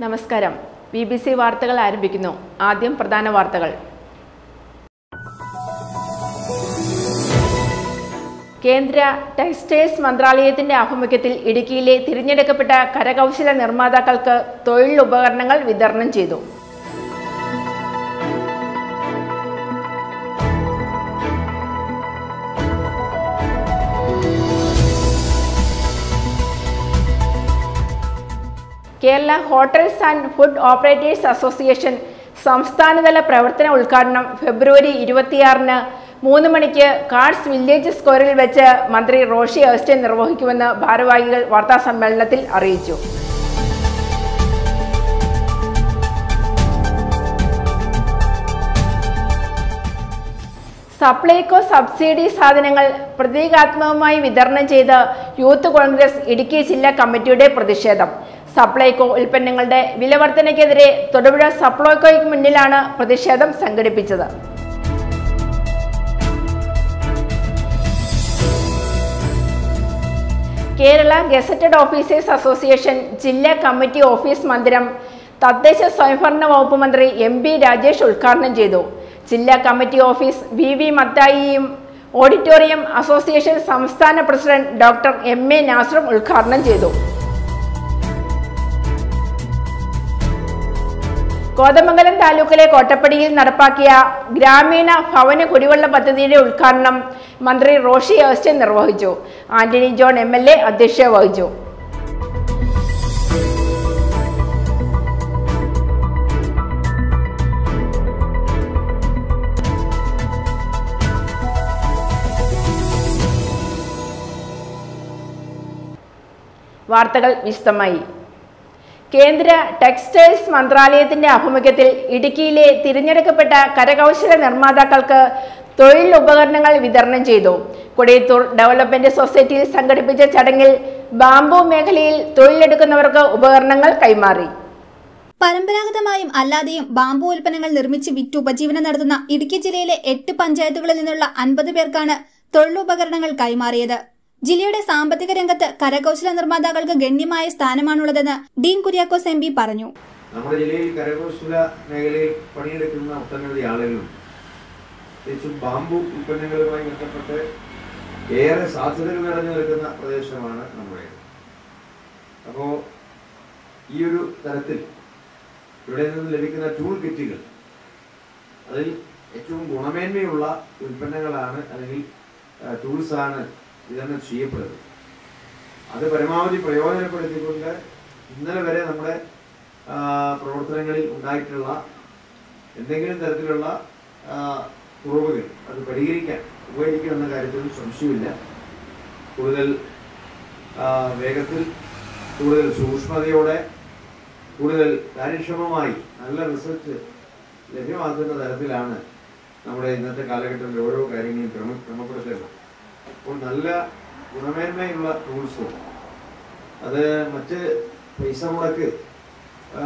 നമസ്കാരം B B C വാർത്തകൾ ആരംഭിക്കുന്നു ആദ്യം പ്രധാന വാർത്തകൾ കേന്ദ്ര ടെക്സ്റ്റൈൽസ് മന്ത്രാലയത്തിന്റെ ആഭിമുഖ്യത്തിൽ ഇടുക്കിയിലെ തിരഞ്ഞെടുക്കപ്പെട്ട കരകൗശല നിർമ്മാതാക്കൾക്ക് തൊഴിൽ ഉപകരണങ്ങൾ വിതരണം ചെയ്തു Kerala hotels and food operators association സംസ്ഥാനതല പ്രവർത്തന ഉദ്ഘാടനം ഫെബ്രുവരി ഇരുപത്തിയാറിന് മൂന്ന് മണിക്ക് കാർഡ്സ് വില്ലേജ് സ്ക്വയറിൽ വെച്ച് മന്ത്രി റോഷി അഗസ്റ്റ്യൻ നിർവഹിക്കുമെന്ന് ഭാരവാഹികൾ വാർത്താസമ്മേളനത്തിൽ അറിയിച്ചു സപ്ലൈകോ സബ്സിഡി സാധനങ്ങൾ പ്രതീകാത്മകമായി വിതരണം ചെയ്ത് യൂത്ത് കോൺഗ്രസ് ഇടുക്കി ജില്ലാ കമ്മിറ്റിയുടെ പ്രതിഷേധം സപ്ലൈകോ ഉൽപ്പന്നങ്ങളുടെ വിലവർധനയ്ക്കെതിരെ തൊടുപുഴ സപ്ലൈകോയ്ക്ക് മുന്നിലാണ് പ്രതിഷേധം സംഘടിപ്പിച്ചത് കേരള ഗസറ്റഡ് ഓഫീസേഴ്സ് അസോസിയേഷൻ ജില്ലാ കമ്മിറ്റി ഓഫീസ് മന്ദിരം തദ്ദേശ സ്വയംഭരണ വകുപ്പ് മന്ത്രി എം ബി രാജേഷ് ഉദ്ഘാടനം ചെയ്തു ജില്ലാ കമ്മിറ്റി ഓഫീസ് വി വി മത്തായിയും ഓഡിറ്റോറിയം അസോസിയേഷൻ സംസ്ഥാന പ്രസിഡന്റ് ഡോക്ടർ എം എ നാസറും ഉദ്ഘാടനം ചെയ്തു കോതമംഗലം താലൂക്കിലെ കോട്ടപ്പടിയിൽ നടപ്പാക്കിയ ഗ്രാമീണ ഭവന കുടിവെള്ള പദ്ധതിയുടെ ഉദ്ഘാടനം മന്ത്രി റോഷി അഗസ്റ്റ്യൻ നിർവഹിച്ചു Antony John M L A അധ്യക്ഷത വഹിച്ചു വാർത്തകൾ വിശദമായി കേന്ദ്ര ടെക്സ്റ്റൈൽസ് മന്ത്രാലയത്തിന്റെ ആഭിമുഖ്യത്തിൽ ഇടുക്കിയിലെ തിരഞ്ഞെടുക്കപ്പെട്ട കരകൗശല നിർമ്മാതാക്കൾക്ക് തൊഴിൽ ഉപകരണങ്ങൾ വിതരണം ചെയ്തു കൊടിയത്തൂർ ഡെവലപ്മെന്റ് സൊസൈറ്റിയിൽ സംഘടിപ്പിച്ച ചടങ്ങിൽ ബാംബു മേഖലയിൽ തൊഴിലെടുക്കുന്നവർക്ക് ഉപകരണങ്ങൾ കൈമാറി പരമ്പരാഗതമായും അല്ലാതെയും ബാംബു ഉൽപ്പന്നങ്ങൾ നിർമ്മിച്ച് വിറ്റ് ഉപജീവനം നടത്തുന്ന ഇടുക്കി ജില്ലയിലെ എട്ട് പഞ്ചായത്തുകളിൽ നിന്നുള്ള അൻപത് പേർക്കാണ് തൊഴിലുപകരണങ്ങൾ കൈമാറിയത് ജില്ലയുടെ സാമ്പത്തിക രംഗത്ത് കരകൗശല നിർമ്മാതാക്കൾക്ക് ഗണ്യമായ സ്ഥാനമാണുള്ളതെന്ന് ഡീൻ കുര്യാക്കോസ് എം പി പറഞ്ഞു നമ്മുടെ ജില്ലയിൽ കരകൗശല മേഖലയിൽ പണിയെടുക്കുന്ന ഒട്ടനവധി ആളുകളും പ്രത്യേകിച്ചും ബാമ്പു ഉൽപ്പന്നങ്ങളുമായി ബന്ധപ്പെട്ട് ഏറെ സാധ്യതകൾ നിറഞ്ഞു നിൽക്കുന്ന പ്രദേശമാണ് നമ്മുടെ അപ്പോൾ ഈ ഒരു തരത്തിൽ ഇവിടെ നിന്ന് ലഭിക്കുന്ന ടൂൾ കിറ്റുകൾ അതിൽ ഏറ്റവും ഗുണമേന്മയുള്ള ഉൽപ്പന്നങ്ങളാണ് അല്ലെങ്കിൽ ടൂൾസ് ആണ് വിതരണം ചെയ്യപ്പെടുന്നത് അത് പരമാവധി പ്രയോജനപ്പെടുത്തിക്കൊണ്ട് ഇന്നലെ വരെ നമ്മുടെ ആ, പ്രവർത്തനങ്ങളിൽ ഉണ്ടായിട്ടുള്ള എന്തെങ്കിലും തരത്തിലുള്ള ആ, കുറവുകൾ അത് പരിഹരിക്കാൻ ഉപകരിക്കുമെന്ന കാര്യത്തിൽ സംശയമില്ല കൂടുതൽ ആ, വേഗത്തിൽ കൂടുതൽ സൂക്ഷ്മതയോടെ കൂടുതൽ കാര്യക്ഷമമായി നല്ല റിസൾട്ട് ലഭ്യമാക്കുന്ന തരത്തിലാണ് നമ്മുടെ ഇന്നത്തെ കാലഘട്ടത്തിൽ ഓരോ കാര്യങ്ങളും ക്രമ ക്രമപ്പെടുത്തേണ്ടത് അപ്പോൾ നല്ല ഗുണമേന്മയുള്ള ടൂൾസും അത് മറ്റ് പൈസ മുടക്ക് ആ,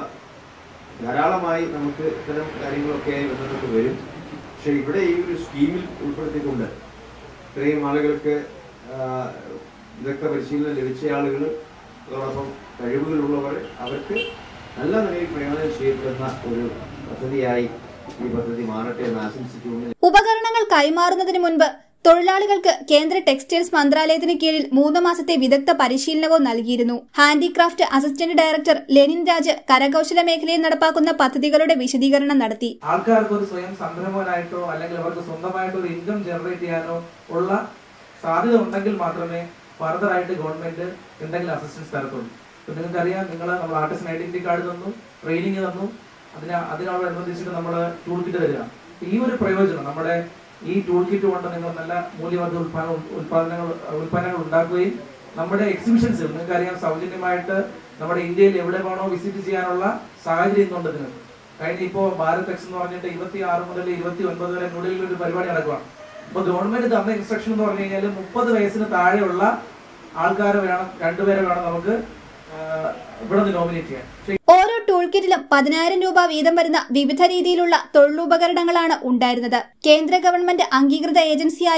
ധാരാളമായി നമുക്ക് ഇത്തരം കാര്യങ്ങളൊക്കെ ബന്ധപ്പെട്ട് വരും പക്ഷെ ഇവിടെ ഈ ഒരു സ്കീമിൽ ഉൾപ്പെടുത്തിക്കൊണ്ട് ഇത്രയും ആളുകൾക്ക് ആ, വിദഗ്ധ പരിശീലനം ലഭിച്ച ആളുകൾ അതോടൊപ്പം കഴിവുകളുള്ളവർ അവർക്ക് നല്ല നിലയിൽ പ്രയോജനം ചെയ്യപ്പെടുന്ന ഒരു പദ്ധതിയായി ഈ പദ്ധതി മാറട്ടെ എന്ന് ആശംസിച്ചുകൊണ്ട് ഉപകരണങ്ങൾ കൈമാറുന്നതിന് മുൻപ് തൊഴിലാളികൾക്ക് കേന്ദ്ര ടെക്സ്റ്റൈൽസ് മന്ത്രാലയത്തിന് കീഴിൽ മൂന്ന് മാസത്തെ വിദഗ്ധ പരിശീലനവും നൽകിയിരുന്നു handicraft assistant director Lenin Raj കരകൗശല മേഖലയിൽ നടപ്പാക്കുന്ന പദ്ധതികളുടെ വിശദീകരണം നടത്തി ആൾക്കാർക്ക് ഒരു സ്വയം സംരംഭകനായിട്ടോ അല്ലെങ്കിൽ അവർക്ക് സ്വന്തമായിട്ട് ഒരു ഇൻകം ജനറേറ്റ് ചെയ്യാനോ ഉള്ള സാധ്യത ഉണ്ടെങ്കിൽ മാത്രമേ ഫർദർ ആയിട്ട് ഗവൺമെന്റ് എന്തെങ്കിലും അസിസ്റ്റൻസ് തരത്തുള്ളൂ ഇപ്പൊ നിങ്ങൾക്ക് അറിയാം നിങ്ങൾ നമ്മൾ ആർട്ടിസ്റ്റ് ഐഡന്റിറ്റി കാർഡ് തന്നു ട്രെയിനിങ് തന്നു അതിന് അതിനോടനുബന്ധിച്ചിട്ട് നമ്മൾ ടൂൾ കിറ്റ് തരിക അപ്പൊ ഈ ഒരു പ്രയോജനം നമ്മുടെ ഈ ടൂൾ കിറ്റ് കൊണ്ട് നിങ്ങൾ നല്ല മൂല്യവർദ്ധ ഉൽപ്പാദന ഉൽപാദനങ്ങൾ ഉൽപ്പന്നങ്ങൾ ഉണ്ടാക്കുകയും നമ്മുടെ എക്സിബിഷൻസ് നിങ്ങൾക്ക് അറിയാം സൗജന്യമായിട്ട് നമ്മുടെ ഇന്ത്യയിൽ എവിടെ വേണോ വിസിറ്റ് ചെയ്യാനുള്ള സാഹചര്യം ഇന്നുണ്ട് നിങ്ങൾക്ക് കഴിഞ്ഞ ഇപ്പോ ഭാരത് എക്സ് എന്ന് പറഞ്ഞിട്ട് ഇരുപത്തി ആറ് മുതൽ ഇരുപത്തി ഒൻപത് വരെ ന്യൂഡൽഹിയിൽ ഒരു പരിപാടി നടക്കുകയാണ് അപ്പൊ ഗവൺമെന്റ് തന്ന ഇൻസ്ട്രക്ഷൻ എന്ന് പറഞ്ഞു കഴിഞ്ഞാൽ മുപ്പത് വയസ്സിന് താഴെയുള്ള ആൾക്കാരെ വേണം രണ്ടുപേരെ വേണം നമുക്ക് ആ, ഇവിടെ നിന്ന് നോമിനേറ്റ് ചെയ്യാൻ പക്ഷേ ഓരോ ടൂൾ കിറ്റിലും പതിനായിരം രൂപ വീതം വരുന്ന വിവിധ രീതിയിലുള്ള തൊഴിലുപകരണങ്ങളാണ് ഉണ്ടായിരുന്നത് കേന്ദ്ര ഗവൺമെന്റ് അംഗീകൃത ഏജൻസിയായ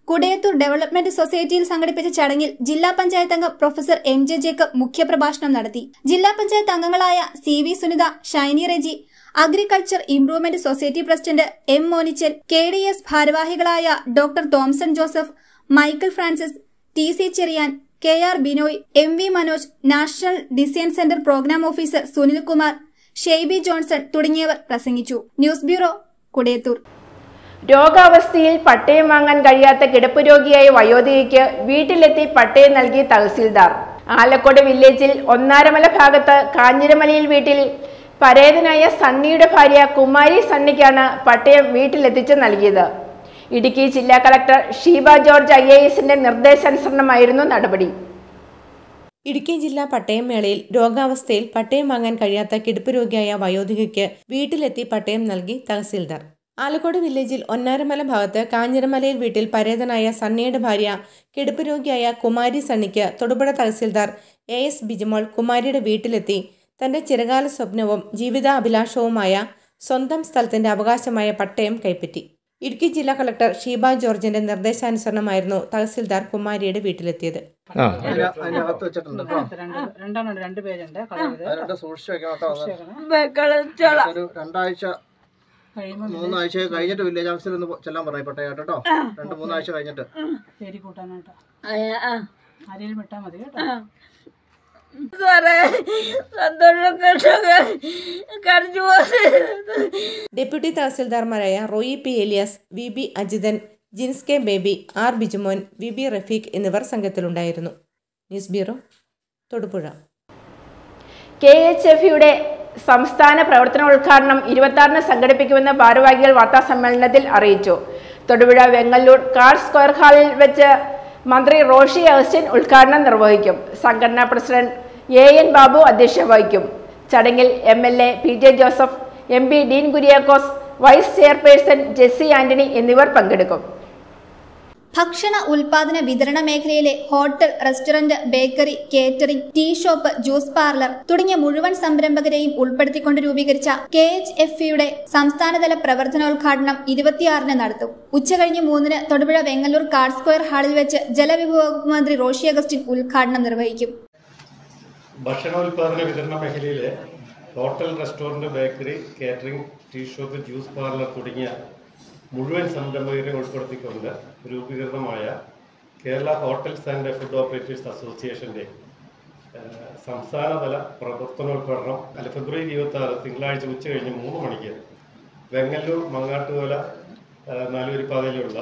കുടയത്തൂർ ഡെവലപ്മെന്റ് സൊസൈറ്റിയിൽ സംഘടിപ്പിച്ച ചടങ്ങിൽ ജില്ലാ പഞ്ചായത്ത് അംഗം പ്രൊഫസർ എം ജെ ജേക്കബ് മുഖ്യപ്രഭാഷണം നടത്തി ജില്ലാ പഞ്ചായത്ത് അംഗങ്ങളായ C V Sunitha Shiny Reji agriculture improvement society president M Monichal K D S ഭാരവാഹികളായ doctor Thomson Joseph Michael Francis T C Cherian K R Binoy M V Manoj national design centre programme officer Sunilkumar Shaiby Johnson തുടങ്ങിയവർ പ്രസംഗിച്ചു ന്യൂസ് ബ്യൂറോ കുടയത്തൂർ രോഗാവസ്ഥയിൽ പട്ടയം വാങ്ങാൻ കഴിയാത്ത കിടപ്പ് രോഗിയായ വയോധികയ്ക്ക് വീട്ടിലെത്തി പട്ടയം നൽകി തഹസീൽദാർ ആലക്കോട് വില്ലേജിൽ ഒന്നാരമല ഭാഗത്ത് കാഞ്ഞിരമലയിൽ വീട്ടിൽ പരേതനായ സണ്ണിയുടെ ഭാര്യ കുമാരി സണ്ണിക്കാണ് പട്ടയം വീട്ടിലെത്തിച്ച് നൽകിയത് ഇടുക്കി ജില്ലാ collector Sheeba George I A എസിന്റെ നിർദ്ദേശാനുസരണമായിരുന്നു നടപടി ഇടുക്കി ജില്ലാ പട്ടയം മേളയിൽ രോഗാവസ്ഥയിൽ പട്ടയം വാങ്ങാൻ കഴിയാത്ത കിടപ്പ് രോഗിയായ വയോധികയ്ക്ക് വീട്ടിലെത്തി പട്ടയം നൽകി തഹസീൽദാർ ആലക്കോട് വില്ലേജിൽ ഒന്നാരമല ഭാഗത്ത് കാഞ്ഞിരമലയിൽ വീട്ടിൽ പരേതനായ സണ്ണിയുടെ ഭാര്യ കിടപ്പ് രോഗിയായ കുമാരി സണ്ണിക്ക് തൊടുപുഴ തഹസീൽദാർ എ എസ് ബിജിമോൾ കുമാരിയുടെ വീട്ടിലെത്തി തന്റെ ചിരകാല സ്വപ്നവും ജീവിതാഭിലാഷവുമായ സ്വന്തം സ്ഥലത്തിന്റെ അവകാശമായ പട്ടയം കൈപ്പറ്റി ഇടുക്കി ജില്ലാ കളക്ടർ ഷീബ ജോർജിന്റെ നിർദ്ദേശാനുസരണമായിരുന്നു തഹസിൽദാർ കുമാരിയുടെ വീട്ടിലെത്തിയത് അതിന- അതിനകത്ത് വെച്ചിട്ടുണ്ട് കേട്ടോ. രണ്ട് രണ്ടെണ്ണം രണ്ട് പേരുണ്ട് കളയത് അതിനകത്ത് സൂക്ഷിച്ച് വെക്കണം കേട്ടോ അത് ഒരു രണ്ടാഴ്ച കഴിയുമ്പോൾ മൂന്നാഴ്ച കഴിഞ്ഞിട്ട് വില്ലേജ് ഓഫീസിൽ ഒന്ന് ചെല്ലാൻ പറയും പട്ടയായിട്ട് കേട്ടോ രണ്ട് മൂന്നാഴ്ച കഴിഞ്ഞിട്ട് പേര് കൂട്ടാനായിട്ടോ ആരെയും വിട്ടാൽ മതി കേട്ടോ സാറേ സന്തോഷം കേട്ടൊക്കെ കരഞ്ഞു പോകുന്നത് ഡെപ്യൂട്ടി തഹസിൽദാർമാരായ Roy P Elias V B Ajithan Jins K Baby R Bijumon V B Rafeeq എന്നിവർ സംഘത്തിലുണ്ടായിരുന്നു news bureau Thodupuzha K H F യുടെ സംസ്ഥാന പ്രവർത്തനോദ്ഘാടനം ഇരുപത്തി ആറിന് സംഘടിപ്പിക്കുമെന്ന് ഭാരവാഹികൾ വാർത്താ സമ്മേളനത്തിൽ അറിയിച്ചു തൊടുപുഴ വെങ്ങല്ലൂർ കാർ സ്ക്വയർ ഹാളിൽ വെച്ച് മന്ത്രി റോഷി അഗസ്റ്റിൻ ഉദ്ഘാടനം നിർവഹിക്കും സംഘടനാ പ്രസിഡന്റ് എ എൻ ബാബു അധ്യക്ഷത വഹിക്കും ചടങ്ങിൽ M L A P J Joseph M P Dean Kuriakose vice chairperson Jessy Antony എന്നിവർ പങ്കെടുക്കും ഭക്ഷണ ഉൽപാദന വിതരണ മേഖലയിലെ hotel restaurant bakery catering tea shop juice parlour തുടങ്ങിയ മുഴുവൻ സംരംഭകരെയും ഉൾപ്പെടുത്തിക്കൊണ്ട് രൂപീകരിച്ച കെ എച്ച് എഫ് യുടെ സംസ്ഥാനതല പ്രവർത്തനോദ്ഘാടനം ഇരുപത്തിയാറിന് നടത്തും ഉച്ചകഴിഞ്ഞ് മൂന്നിന് തൊടുപുഴ വെങ്ങല്ലൂർ കാർഡ് സ്ക്വയർ ഹാളിൽ വെച്ച് ജലവിഭവ വകുപ്പ് മന്ത്രി റോഷി അഗസ്റ്റിൻ ഉദ്ഘാടനം നിർവഹിക്കും ഭക്ഷണോൽപാദന വിതരണ മേഖലയിലെ hotel restaurant bakery catering tea shop juice parlour തുടങ്ങിയ മുഴുവൻ സംരംഭകരെ ഉൾപ്പെടുത്തിക്കൊണ്ട് രൂപീകൃതമായ Kerala hotels and food operators അസോസിയേഷൻ്റെ ഏഹ്, സംസ്ഥാനതല പ്രവർത്തനോദ്ഘാടനം അല്ല ഫെബ്രുവരി ഇരുപത്തി ആറ് തിങ്കളാഴ്ച ഉച്ച കഴിഞ്ഞ് മൂന്ന് മണിക്ക് വെങ്ങല്ലൂർ മങ്ങാട്ടുകോല ഏഹ്, നാലുവരിപ്പാതയിലുള്ള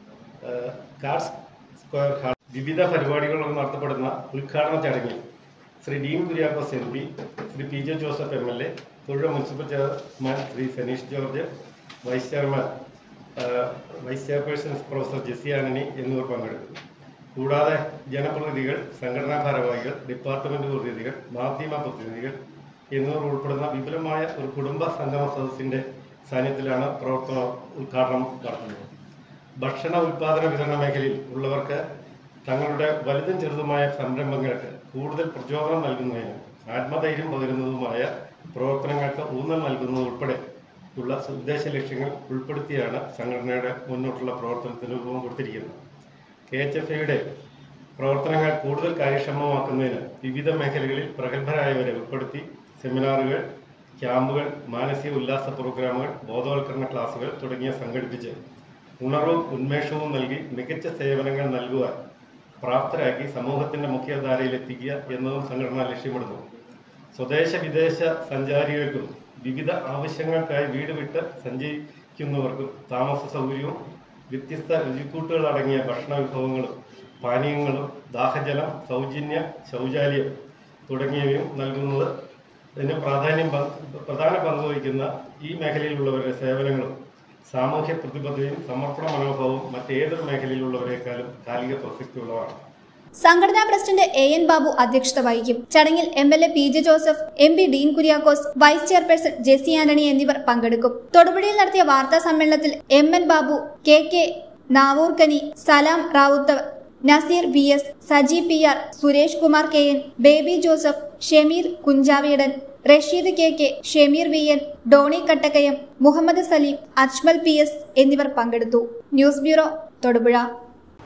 ഏഹ്, കാർസ് സ്ക്വയർ ഹാൾ വിവിധ പരിപാടികൾ നടത്തപ്പെടുന്ന ഉദ്ഘാടന ചടങ്ങിൽ Shri Dean Kuriakose M P Shri P J Joseph M L A തൊഴിൽ municipal chairman Shri Saneesh George vice chairman ഏഹ്, vice chairperson professor Jessy Antony എന്നിവർ പങ്കെടുക്കും കൂടാതെ ജനപ്രതിനിധികൾ സംഘടനാ ഭാരവാഹികൾ ഡിപ്പാർട്ട്മെന്റ് പ്രതിനിധികൾ മാധ്യമ പ്രതിനിധികൾ എന്നിവർ ഉൾപ്പെടുന്ന വിപുലമായ ഒരു കുടുംബ സംഗമ സദസ്സിന്റെ സാന്നിധ്യത്തിലാണ് പ്രവർത്തന ഉദ്ഘാടനം നടത്തുന്നത് ഭക്ഷണ ഉൽപാദന വിതരണ മേഖലയിൽ ഉള്ളവർക്ക് തങ്ങളുടെ വലുതും ചെറുതുമായ സംരംഭങ്ങൾക്ക് കൂടുതൽ പ്രചോദനം നൽകുന്നതിനും ആത്മധൈര്യം പകരുന്നതുമായ പ്രവർത്തനങ്ങൾക്ക് ഊന്നൽ നൽകുന്നത് ഉൾപ്പെടെ ഉള്ള ഉദ്ദേശ ലക്ഷ്യങ്ങൾ ഉൾപ്പെടുത്തിയാണ് സംഘടനയുടെ മുന്നോട്ടുള്ള പ്രവർത്തനത്തിന് രൂപം കൊടുത്തിരിക്കുന്നത് കെ എച്ച് എഫ് ഐയുടെ പ്രവർത്തനങ്ങൾ കൂടുതൽ കാര്യക്ഷമമാക്കുന്നതിന് വിവിധ മേഖലകളിൽ പ്രഗത്ഭരായവരെ ഉൾപ്പെടുത്തി സെമിനാറുകൾ ക്യാമ്പുകൾ മാനസിക ഉല്ലാസ പ്രോഗ്രാമുകൾ ബോധവൽക്കരണ ക്ലാസുകൾ തുടങ്ങിയ സംഘടിപ്പിച്ച് ഉണർവും ഉന്മേഷവും നൽകി മികച്ച സേവനങ്ങൾ നൽകുവാൻ പ്രാപ്തരാക്കി സമൂഹത്തിന്റെ മുഖ്യധാരയിലെത്തിക്കുക എന്നതും സംഘടന ലക്ഷ്യമിടുന്നു സ്വദേശ വിദേശ സഞ്ചാരികൾക്കും വിവിധ ആവശ്യങ്ങൾക്കായി വീട് വിട്ട് സഞ്ചരിക്കുന്നവർക്കും താമസ സൗകര്യവും വ്യത്യസ്ത രുചിക്കൂട്ടുകൾ അടങ്ങിയ ഭക്ഷണ വിഭവങ്ങളും പാനീയങ്ങളും ദാഹജലം സൗജന്യ ശൗചാലയം തുടങ്ങിയവയും നൽകുന്നത് ഇതിന് പ്രാധാന്യം പങ്ക് പ്രധാന പങ്ക് വഹിക്കുന്ന ഈ മേഖലയിലുള്ളവരുടെ സേവനങ്ങളും സാമൂഹ്യ പ്രതിബദ്ധതയും സമർപ്പണ മനോഭാവവും മറ്റേതൊരു മേഖലയിലുള്ളവരെക്കാളും കാലിക പ്രസക്തിയുള്ളതാണ് സംഘടനാ പ്രസിഡന്റ് എ എൻ ബാബു അധ്യക്ഷത വഹിക്കും ചടങ്ങിൽ M L A P J Joseph M P Dean Kuriakose vice chairperson Jessy Antony എന്നിവർ പങ്കെടുക്കും തൊടുപുഴയിൽ നടത്തിയ വാർത്താ സമ്മേളനത്തിൽ M N Babu K K Navoorkani Salam Ravuthar Naseer V S Saji P R Suresh Kumar K N Baby Joseph Shameer Kunjaviyadan Rasheed K K Shameer V N Doni Kattakkayam Muhammad Saleem Ajmal P S എന്നിവർ പങ്കെടുത്തു news bureau Thodupuzha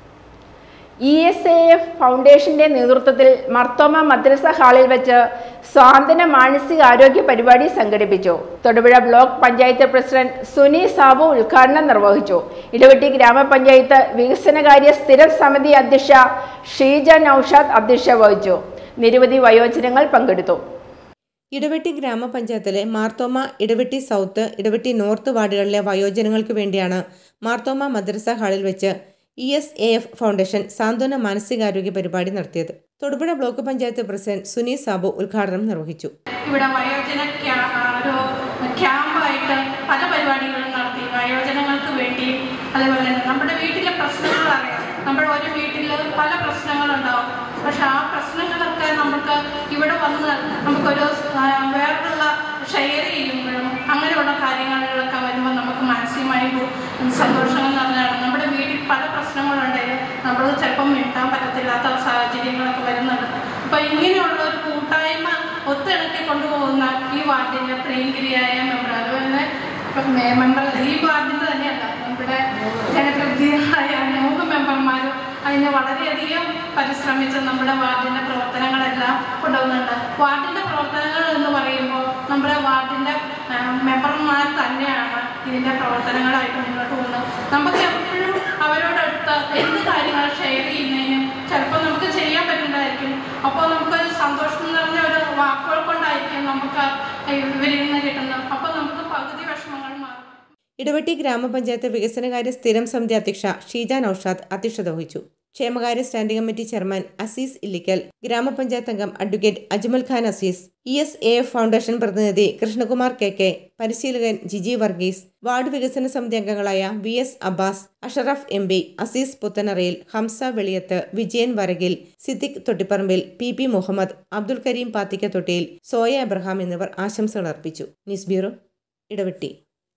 E S A F ഫൗണ്ടേഷന്റെ നേതൃത്വത്തിൽ മർത്തോമ മദ്രസ ഹാളിൽ വെച്ച് സ്വാതന്ത്ര്യ മാനസികാരോഗ്യ പരിപാടി സംഘടിപ്പിച്ചു തൊടുപുഴ ബ്ലോക്ക് പഞ്ചായത്ത് പ്രസിഡന്റ് സുനി സാബു ഉദ്ഘാടനം നിർവഹിച്ചു ഇടവെട്ടി ഗ്രാമപഞ്ചായത്ത് വികസനകാര്യ സ്ഥിരം സമിതി അധ്യക്ഷ ഷീജ നൌഷാദ് അധ്യക്ഷത വഹിച്ചു നിരവധി വയോജനങ്ങൾ പങ്കെടുത്തു ഇടവെട്ടി ഗ്രാമപഞ്ചായത്തിലെ മാർത്തോമ ഇടവെട്ടി സൗത്ത് ഇടവെട്ടി നോർത്ത് വാർഡുകളിലെ വയോജനങ്ങൾക്ക് വേണ്ടിയാണ് മാർത്തോമ മദ്രസ ഹാളിൽ വെച്ച് E S A F foundation സാന്ത്വന മാനസികാരോഗ്യ പരിപാടി നടത്തിയത് തൊടുപുഴ ബ്ലോക്ക് പഞ്ചായത്ത് പ്രസിഡന്റ് സുനി സാബു ഉദ്ഘാടനം നിർവഹിച്ചു ഇവിടെ വയോജന ക്യാ- ആ, ഒരു ക്യാമ്പായിട്ട് പല പരിപാടികളും നടത്തി വയോജനങ്ങൾക്ക് വേണ്ടി അതേപോലെ തന്നെ നമ്മുടെ വീട്ടിലെ പ്രശ്നങ്ങൾ അറിയാം നമ്മുടെ ഒരു വീട്ടിൽ പല പ്രശ്നങ്ങളുണ്ടാവും പക്ഷെ ആ പ്രശ്നങ്ങളൊക്കെ നമുക്ക് ഇവിടെ വന്ന് നമുക്കൊരു ആ, വേറെയുള്ള ഷെയർ ചെയ്യുമ്പോഴും അങ്ങനെയുള്ള കാര്യങ്ങളിലൊക്കെ വരുമ്പോൾ നമുക്ക് മാനസികമായി ഒരു സന്തോഷങ്ങൾ നിറഞ്ഞാണ് നമ്മുടെ വീട്ടിൽ പല പ്രശ്നങ്ങളുണ്ടെങ്കിൽ നമ്മൾ ചിലപ്പം മിണ്ടാൻ പറ്റത്തില്ലാത്ത സാഹചര്യങ്ങളൊക്കെ വരുന്നുണ്ട് അപ്പൊ ഇങ്ങനെയുള്ള ഒരു കൂട്ടായ്മ ഒത്തിണക്കി കൊണ്ടുപോകുന്ന ഈ വാർഡിന്റെ പ്രിയങ്കരിയായ മെമ്പർ അതുപോലെ തന്നെ ഇപ്പം മെ- മെമ്പർ ഈ വാർഡിന്റെ തന്നെയല്ല നമ്മുടെ ജനപ്രതിനിധികളായ മൂന്ന് മെമ്പർമാരും അതിന് വളരെയധികം പരിശ്രമിച്ച് നമ്മുടെ വാർഡിന്റെ പ്രവർത്തനങ്ങളെല്ലാം കൊണ്ടുപോകുന്നുണ്ട് വാർഡിന്റെ പ്രവർത്തനങ്ങൾ എന്ന് പറയുമ്പോൾ നമ്മുടെ വാർഡിന്റെ ആ, മെമ്പർമാർ തന്നെയാണ് ഇതിന്റെ പ്രവർത്തനങ്ങളായിട്ട് മുന്നോട്ട് പോകുന്നത് നമുക്ക് എപ്പോഴും അവരോടടുത്ത് എന്ത് കാര്യങ്ങൾ ഷെയർ ചെയ്യുന്നതിനും ചിലപ്പോൾ നമുക്ക് ചെയ്യാൻ പറ്റുന്നതായിരിക്കും അപ്പോൾ നമുക്കൊരു സന്തോഷം നിറഞ്ഞ ഒരു വാക്കുകൾ കൊണ്ടായിരിക്കും നമുക്ക് ഇവരിൽ നിന്ന് കിട്ടുന്നത് അപ്പോൾ നമുക്ക് പകുതി വിഷമങ്ങൾ മാറും ഇടവെട്ടി ഗ്രാമപഞ്ചായത്ത് വികസനകാര്യ സ്ഥിരം സമിതി അധ്യക്ഷ ഷീജ നൌഷാദ് അധ്യക്ഷത വഹിച്ചു ക്ഷേമകാര്യ standing committee chairman Azeez Illikkal ഗ്രാമപഞ്ചായത്ത് അംഗം advocate Ajmal Khan Azeez E S A F foundation പ്രതിനിധി കൃഷ്ണകുമാർ കെ കെ പരിശീലകൻ ജിജി വർഗീസ് വാർഡ് വികസന സമിതി അംഗങ്ങളായ V S Abbas Ashraf M P Azeez Puthanarayil Hamza Veliyath Vijayan Varakil Siddique Thottiparambil P P Muhammad Abdul Kareem Pathikka Thottiyil Soya Abraham എന്നിവർ ആശംസകൾ അർപ്പിച്ചു news bureau Idavetti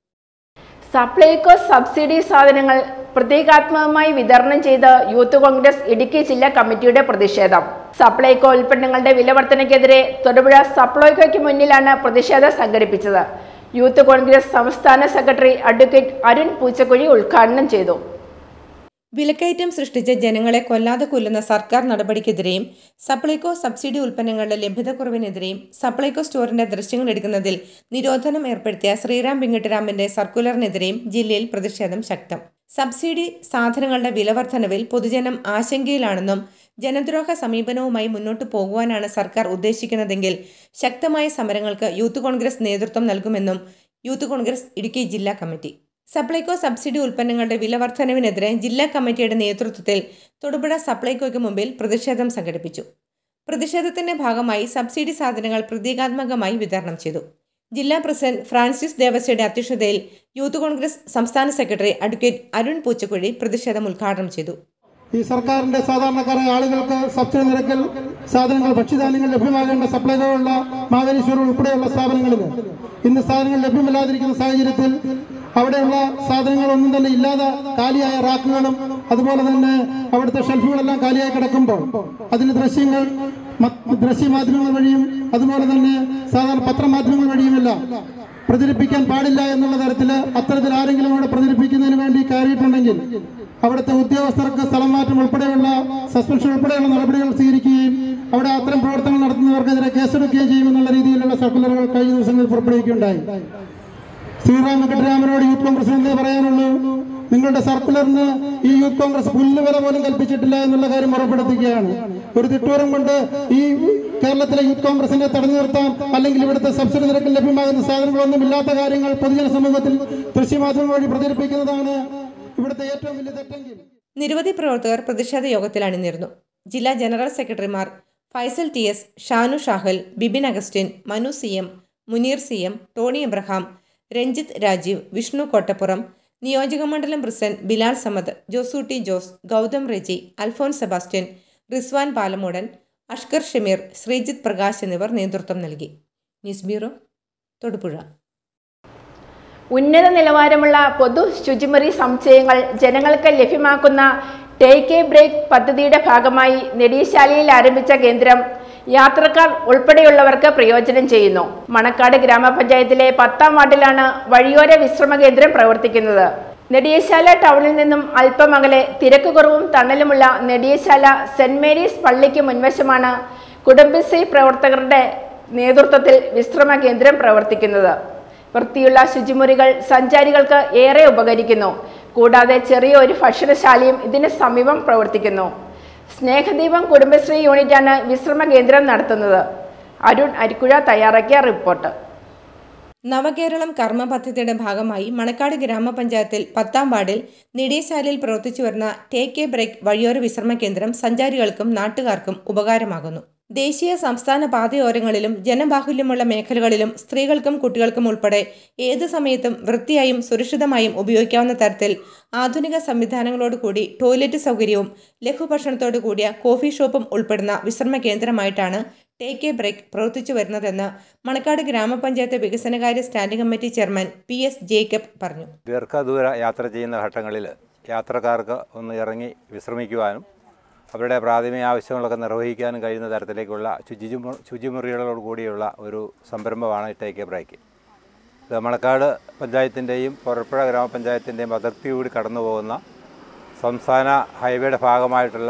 Supplyco subsidy സാധനങ്ങൾ പ്രതീകാത്മകമായി വിതരണം ചെയ്ത് യൂത്ത് കോൺഗ്രസ് ഇടുക്കി ജില്ലാ കമ്മിറ്റിയുടെ പ്രതിഷേധം സപ്ലൈകോ ഉൽപ്പന്നങ്ങളുടെ വിലവർധനയ്ക്കെതിരെ തൊടുപുഴ സപ്ലൈകോയ്ക്ക് മുന്നിലാണ് പ്രതിഷേധം സംഘടിപ്പിച്ചത് യൂത്ത് കോൺഗ്രസ് സംസ്ഥാന സെക്രട്ടറി അഡ്വക്കേറ്റ് അരുൺ പൂച്ചക്കുഴി ഉദ്ഘാടനം ചെയ്തു വിലക്കയറ്റം സൃഷ്ടിച്ച് ജനങ്ങളെ കൊല്ലാതെ കൊല്ലുന്ന സർക്കാർ നടപടിക്കെതിരെയും സപ്ലൈകോ സബ്സിഡി ഉൽപ്പന്നങ്ങളുടെ ലഭ്യതക്കുറവിനെതിരെയും സപ്ലൈകോ സ്റ്റോറിന്റെ ദൃശ്യങ്ങൾ എടുക്കുന്നതിൽ നിരോധനം ഏർപ്പെടുത്തിയ ശ്രീറാം വെങ്കിട്ടരാമന്റെ സർക്കുലറിനെതിരെയും ജില്ലയിൽ പ്രതിഷേധം ശക്തം സബ്സിഡി സാധനങ്ങളുടെ വിലവർധനവിൽ പൊതുജനം ആശങ്കയിലാണെന്നും ജനദ്രോഹ സമീപനവുമായി മുന്നോട്ടു പോകുവാനാണ് സർക്കാർ ഉദ്ദേശിക്കുന്നതെങ്കിൽ ശക്തമായ സമരങ്ങൾക്ക് യൂത്ത് കോൺഗ്രസ് നേതൃത്വം നൽകുമെന്നും യൂത്ത് കോൺഗ്രസ് ഇടുക്കി ജില്ലാ കമ്മിറ്റി സപ്ലൈകോ സബ്സിഡി ഉൽപ്പന്നങ്ങളുടെ വിലവർധനവിനെതിരെ ജില്ലാ കമ്മിറ്റിയുടെ നേതൃത്വത്തിൽ തൊടുപുഴ സപ്ലൈകോയ്ക്ക് മുമ്പിൽ പ്രതിഷേധം സംഘടിപ്പിച്ചു പ്രതിഷേധത്തിന്റെ ഭാഗമായി സബ്സിഡി സാധനങ്ങൾ പ്രതീകാത്മകമായി വിതരണം ചെയ്തു ജില്ലാ പ്രസിഡന്റ് ഫ്രാൻസിസ് ദേവസ്യയുടെ അധ്യക്ഷതയിൽ യൂത്ത് കോൺഗ്രസ് സംസ്ഥാന സെക്രട്ടറി അഡ്വക്കേറ്റ് അരുൺ പൂച്ചക്കുഴി പ്രതിഷേധം ഉദ്ഘാടനം ചെയ്തു ഈ സർക്കാരിന്റെ സാധാരണക്കാരായ ആളുകൾക്ക് സബ്സിഡി നിരക്കിൽ സാധനങ്ങൾ ഭക്ഷ്യധാന്യങ്ങൾ ലഭ്യമാകേണ്ട സപ്ലൈകളുള്ള മാവേലീശ്വരം ഉൾപ്പെടെയുള്ള സ്ഥാപനങ്ങളിൽ ഇന്ന് സാധനങ്ങൾ ലഭ്യമല്ലാതിരിക്കുന്ന സാഹചര്യത്തിൽ അവിടെയുള്ള സാധനങ്ങളൊന്നും തന്നെ ഇല്ലാതെ കാലിയായ റാക്കുകളും അതുപോലെ തന്നെ അവിടുത്തെ ഷെൽഫുകളെല്ലാം കാലിയായി കിടക്കുമ്പോൾ അതിന് ദൃശ്യങ്ങൾ മ- ദൃശ്യമാധ്യമങ്ങൾ വഴിയും അതുപോലെ തന്നെ സാധാരണ പത്രമാധ്യമങ്ങൾ വഴിയുമെല്ലാം പ്രചരിപ്പിക്കാൻ പാടില്ല എന്നുള്ള തരത്തിൽ അത്തരത്തിൽ ആരെങ്കിലും അവിടെ പ്രചരിപ്പിക്കുന്നതിന് വേണ്ടി കയറിയിട്ടുണ്ടെങ്കിൽ അവിടുത്തെ ഉദ്യോഗസ്ഥർക്ക് സ്ഥലം മാറ്റം ഉൾപ്പെടെയുള്ള സസ്പെൻഷൻ ഉൾപ്പെടെയുള്ള നടപടികൾ സ്വീകരിക്കുകയും അവിടെ അത്തരം പ്രവർത്തനങ്ങൾ നടത്തുന്നവർക്കെതിരെ കേസെടുക്കുകയും ചെയ്യുമെന്നുള്ള രീതിയിലുള്ള സർക്കുലറുകൾ കഴിഞ്ഞ ദിവസങ്ങളിൽ പുറപ്പെടുവിക്കുകയുണ്ടായി ശ്രീറാം വെങ്കട്ടരാമനോട് യൂത്ത് കോൺഗ്രസ് എന്തേ പറയാനുള്ളൂ നിങ്ങളുടെ സർക്കുലറിന് ഈ യൂത്ത് കോൺഗ്രസ് പുല്ലുവില പോലും കൽപ്പിച്ചിട്ടില്ല എന്നുള്ള കാര്യം ഉറപ്പെടുത്തുകയാണ് ഒരു തിട്ടൂരം കൊണ്ട് ഈ കേരളത്തിലെ യൂത്ത് കോൺഗ്രസിനെ തടഞ്ഞു നിർത്താൻ അല്ലെങ്കിൽ ഇവിടുത്തെ സബ്സിഡി നിരക്കിൽ ലഭ്യമാകുന്ന സാധനങ്ങളൊന്നും ഇല്ലാത്ത കാര്യങ്ങൾ പൊതുജന സമൂഹത്തിൽ ദൃശ്യമാധ്യമം വഴി പ്രചരിപ്പിക്കുന്നതാണ് ഇവിടുത്തെ ഏറ്റവും വലിയ തെറ്റെങ്കിൽ നിരവധി പ്രവർത്തകർ പ്രതിഷേധ യോഗത്തിൽ അണിനിരുന്നു ജില്ലാ ജനറൽ സെക്രട്ടറിമാർ Faisal T S Shanu Shahal Bibin Augustine Manu C M Muneer C M Tony Abraham Ranjith Rajeev Vishnu Kottappuram നിയോജകമണ്ഡലം പ്രസിഡന്റ് ബിലാൽ സമദ് ജോസൂട്ടി ജോസ് ഗൗതം റെജി അൽഫോൻ സെബാസ്റ്റ്യൻ റിസ്വാൻ പാലമൂടൻ അഷ്കർ ഷമീർ ശ്രീജിത്ത് പ്രകാശ് എന്നിവർ നേതൃത്വം നൽകി ന്യൂസ് ബ്യൂറോ തൊടുപുഴ ഉന്നത നിലവാരമുള്ള പൊതു ശുചിമുറി സമുച്ചയങ്ങൾ ജനങ്ങൾക്ക് ലഭ്യമാക്കുന്ന ടേക്ക് എ ബ്രേക്ക് പദ്ധതിയുടെ ഭാഗമായി നെടിയശാലയിൽ ആരംഭിച്ച കേന്ദ്രം യാത്രക്കാർ ഉൾപ്പെടെയുള്ളവർക്ക് പ്രയോജനം ചെയ്യുന്നു മണക്കാട് ഗ്രാമപഞ്ചായത്തിലെ പത്താം വാർഡിലാണ് വഴിയോര വിശ്രമ കേന്ദ്രം പ്രവർത്തിക്കുന്നത് നെടിയശാല ടൗണിൽ നിന്നും അല്പം അകലെ തിരക്ക് കുറവും തണലുമുള്ള നെടിയശാല സെന്റ് മേരീസ് പള്ളിക്ക് മുൻവശമാണ് കുടുംബശ്രീ പ്രവർത്തകരുടെ നേതൃത്വത്തിൽ വിശ്രമ കേന്ദ്രം പ്രവർത്തിക്കുന്നത് വൃത്തിയുള്ള ശുചിമുറികൾ സഞ്ചാരികൾക്ക് ഏറെ ഉപകരിക്കുന്നു കൂടാതെ ചെറിയ ഒരു ഭക്ഷണശാലയും ഇതിന് സമീപം പ്രവർത്തിക്കുന്നു സ്നേഹദീപം കുടുംബശ്രീ യൂണിറ്റാണ് വിശ്രമ കേന്ദ്രം നടത്തുന്നത് അരുൺ അരിക്കുഴ തയ്യാറാക്കിയ റിപ്പോർട്ട് നവകേരളം കർമ്മ പദ്ധതിയുടെ ഭാഗമായി മണക്കാട് ഗ്രാമപഞ്ചായത്തിൽ പത്താം വാർഡിൽ നെടിയശാലയിൽ പ്രവർത്തിച്ചു വരുന്ന ടേക്ക് എ ബ്രേക്ക് വഴിയോര വിശ്രമ കേന്ദ്രം സഞ്ചാരികൾക്കും നാട്ടുകാർക്കും ഉപകാരമാകുന്നു ദേശീയ സംസ്ഥാന പാതയോരങ്ങളിലും ജനബാഹുല്യമുള്ള മേഖലകളിലും സ്ത്രീകൾക്കും കുട്ടികൾക്കും ഉൾപ്പെടെ ഏത് സമയത്തും വൃത്തിയായും സുരക്ഷിതമായും ഉപയോഗിക്കാവുന്ന തരത്തിൽ ആധുനിക സംവിധാനങ്ങളോട് കൂടി ടോയ്ലറ്റ് സൗകര്യവും ലഘുഭക്ഷണത്തോടു കൂടിയ കോഫി ഷോപ്പും ഉൾപ്പെടുന്ന വിശ്രമ കേന്ദ്രമായിട്ടാണ് ടേക്ക് എ ബ്രേക്ക് പ്രവർത്തിച്ചു വരുന്നതെന്ന് മണക്കാട് ഗ്രാമപഞ്ചായത്ത് വികസനകാര്യ standing committee chairman P S Jacob പറഞ്ഞു ദീർഘദൂര യാത്ര ചെയ്യുന്ന ഘട്ടങ്ങളിൽ യാത്രക്കാർക്ക് ഒന്ന് ഇറങ്ങി വിശ്രമിക്കുവാനും അവരുടെ പ്രാഥമിക ആവശ്യങ്ങളൊക്കെ നിർവഹിക്കാനും കഴിയുന്ന തരത്തിലേക്കുള്ള ശുചിമു ശുചിമുറികളോട് കൂടിയുള്ള ഒരു സംരംഭമാണ് ടേക്ക് എ ബ്രേക്ക് ഇത് മണക്കാട് പഞ്ചായത്തിൻ്റെയും പുറപ്പുഴ ഗ്രാമപഞ്ചായത്തിൻ്റെയും അതിർത്തി കൂടി കടന്നു പോകുന്ന സംസ്ഥാന ഹൈവേയുടെ ഭാഗമായിട്ടുള്ള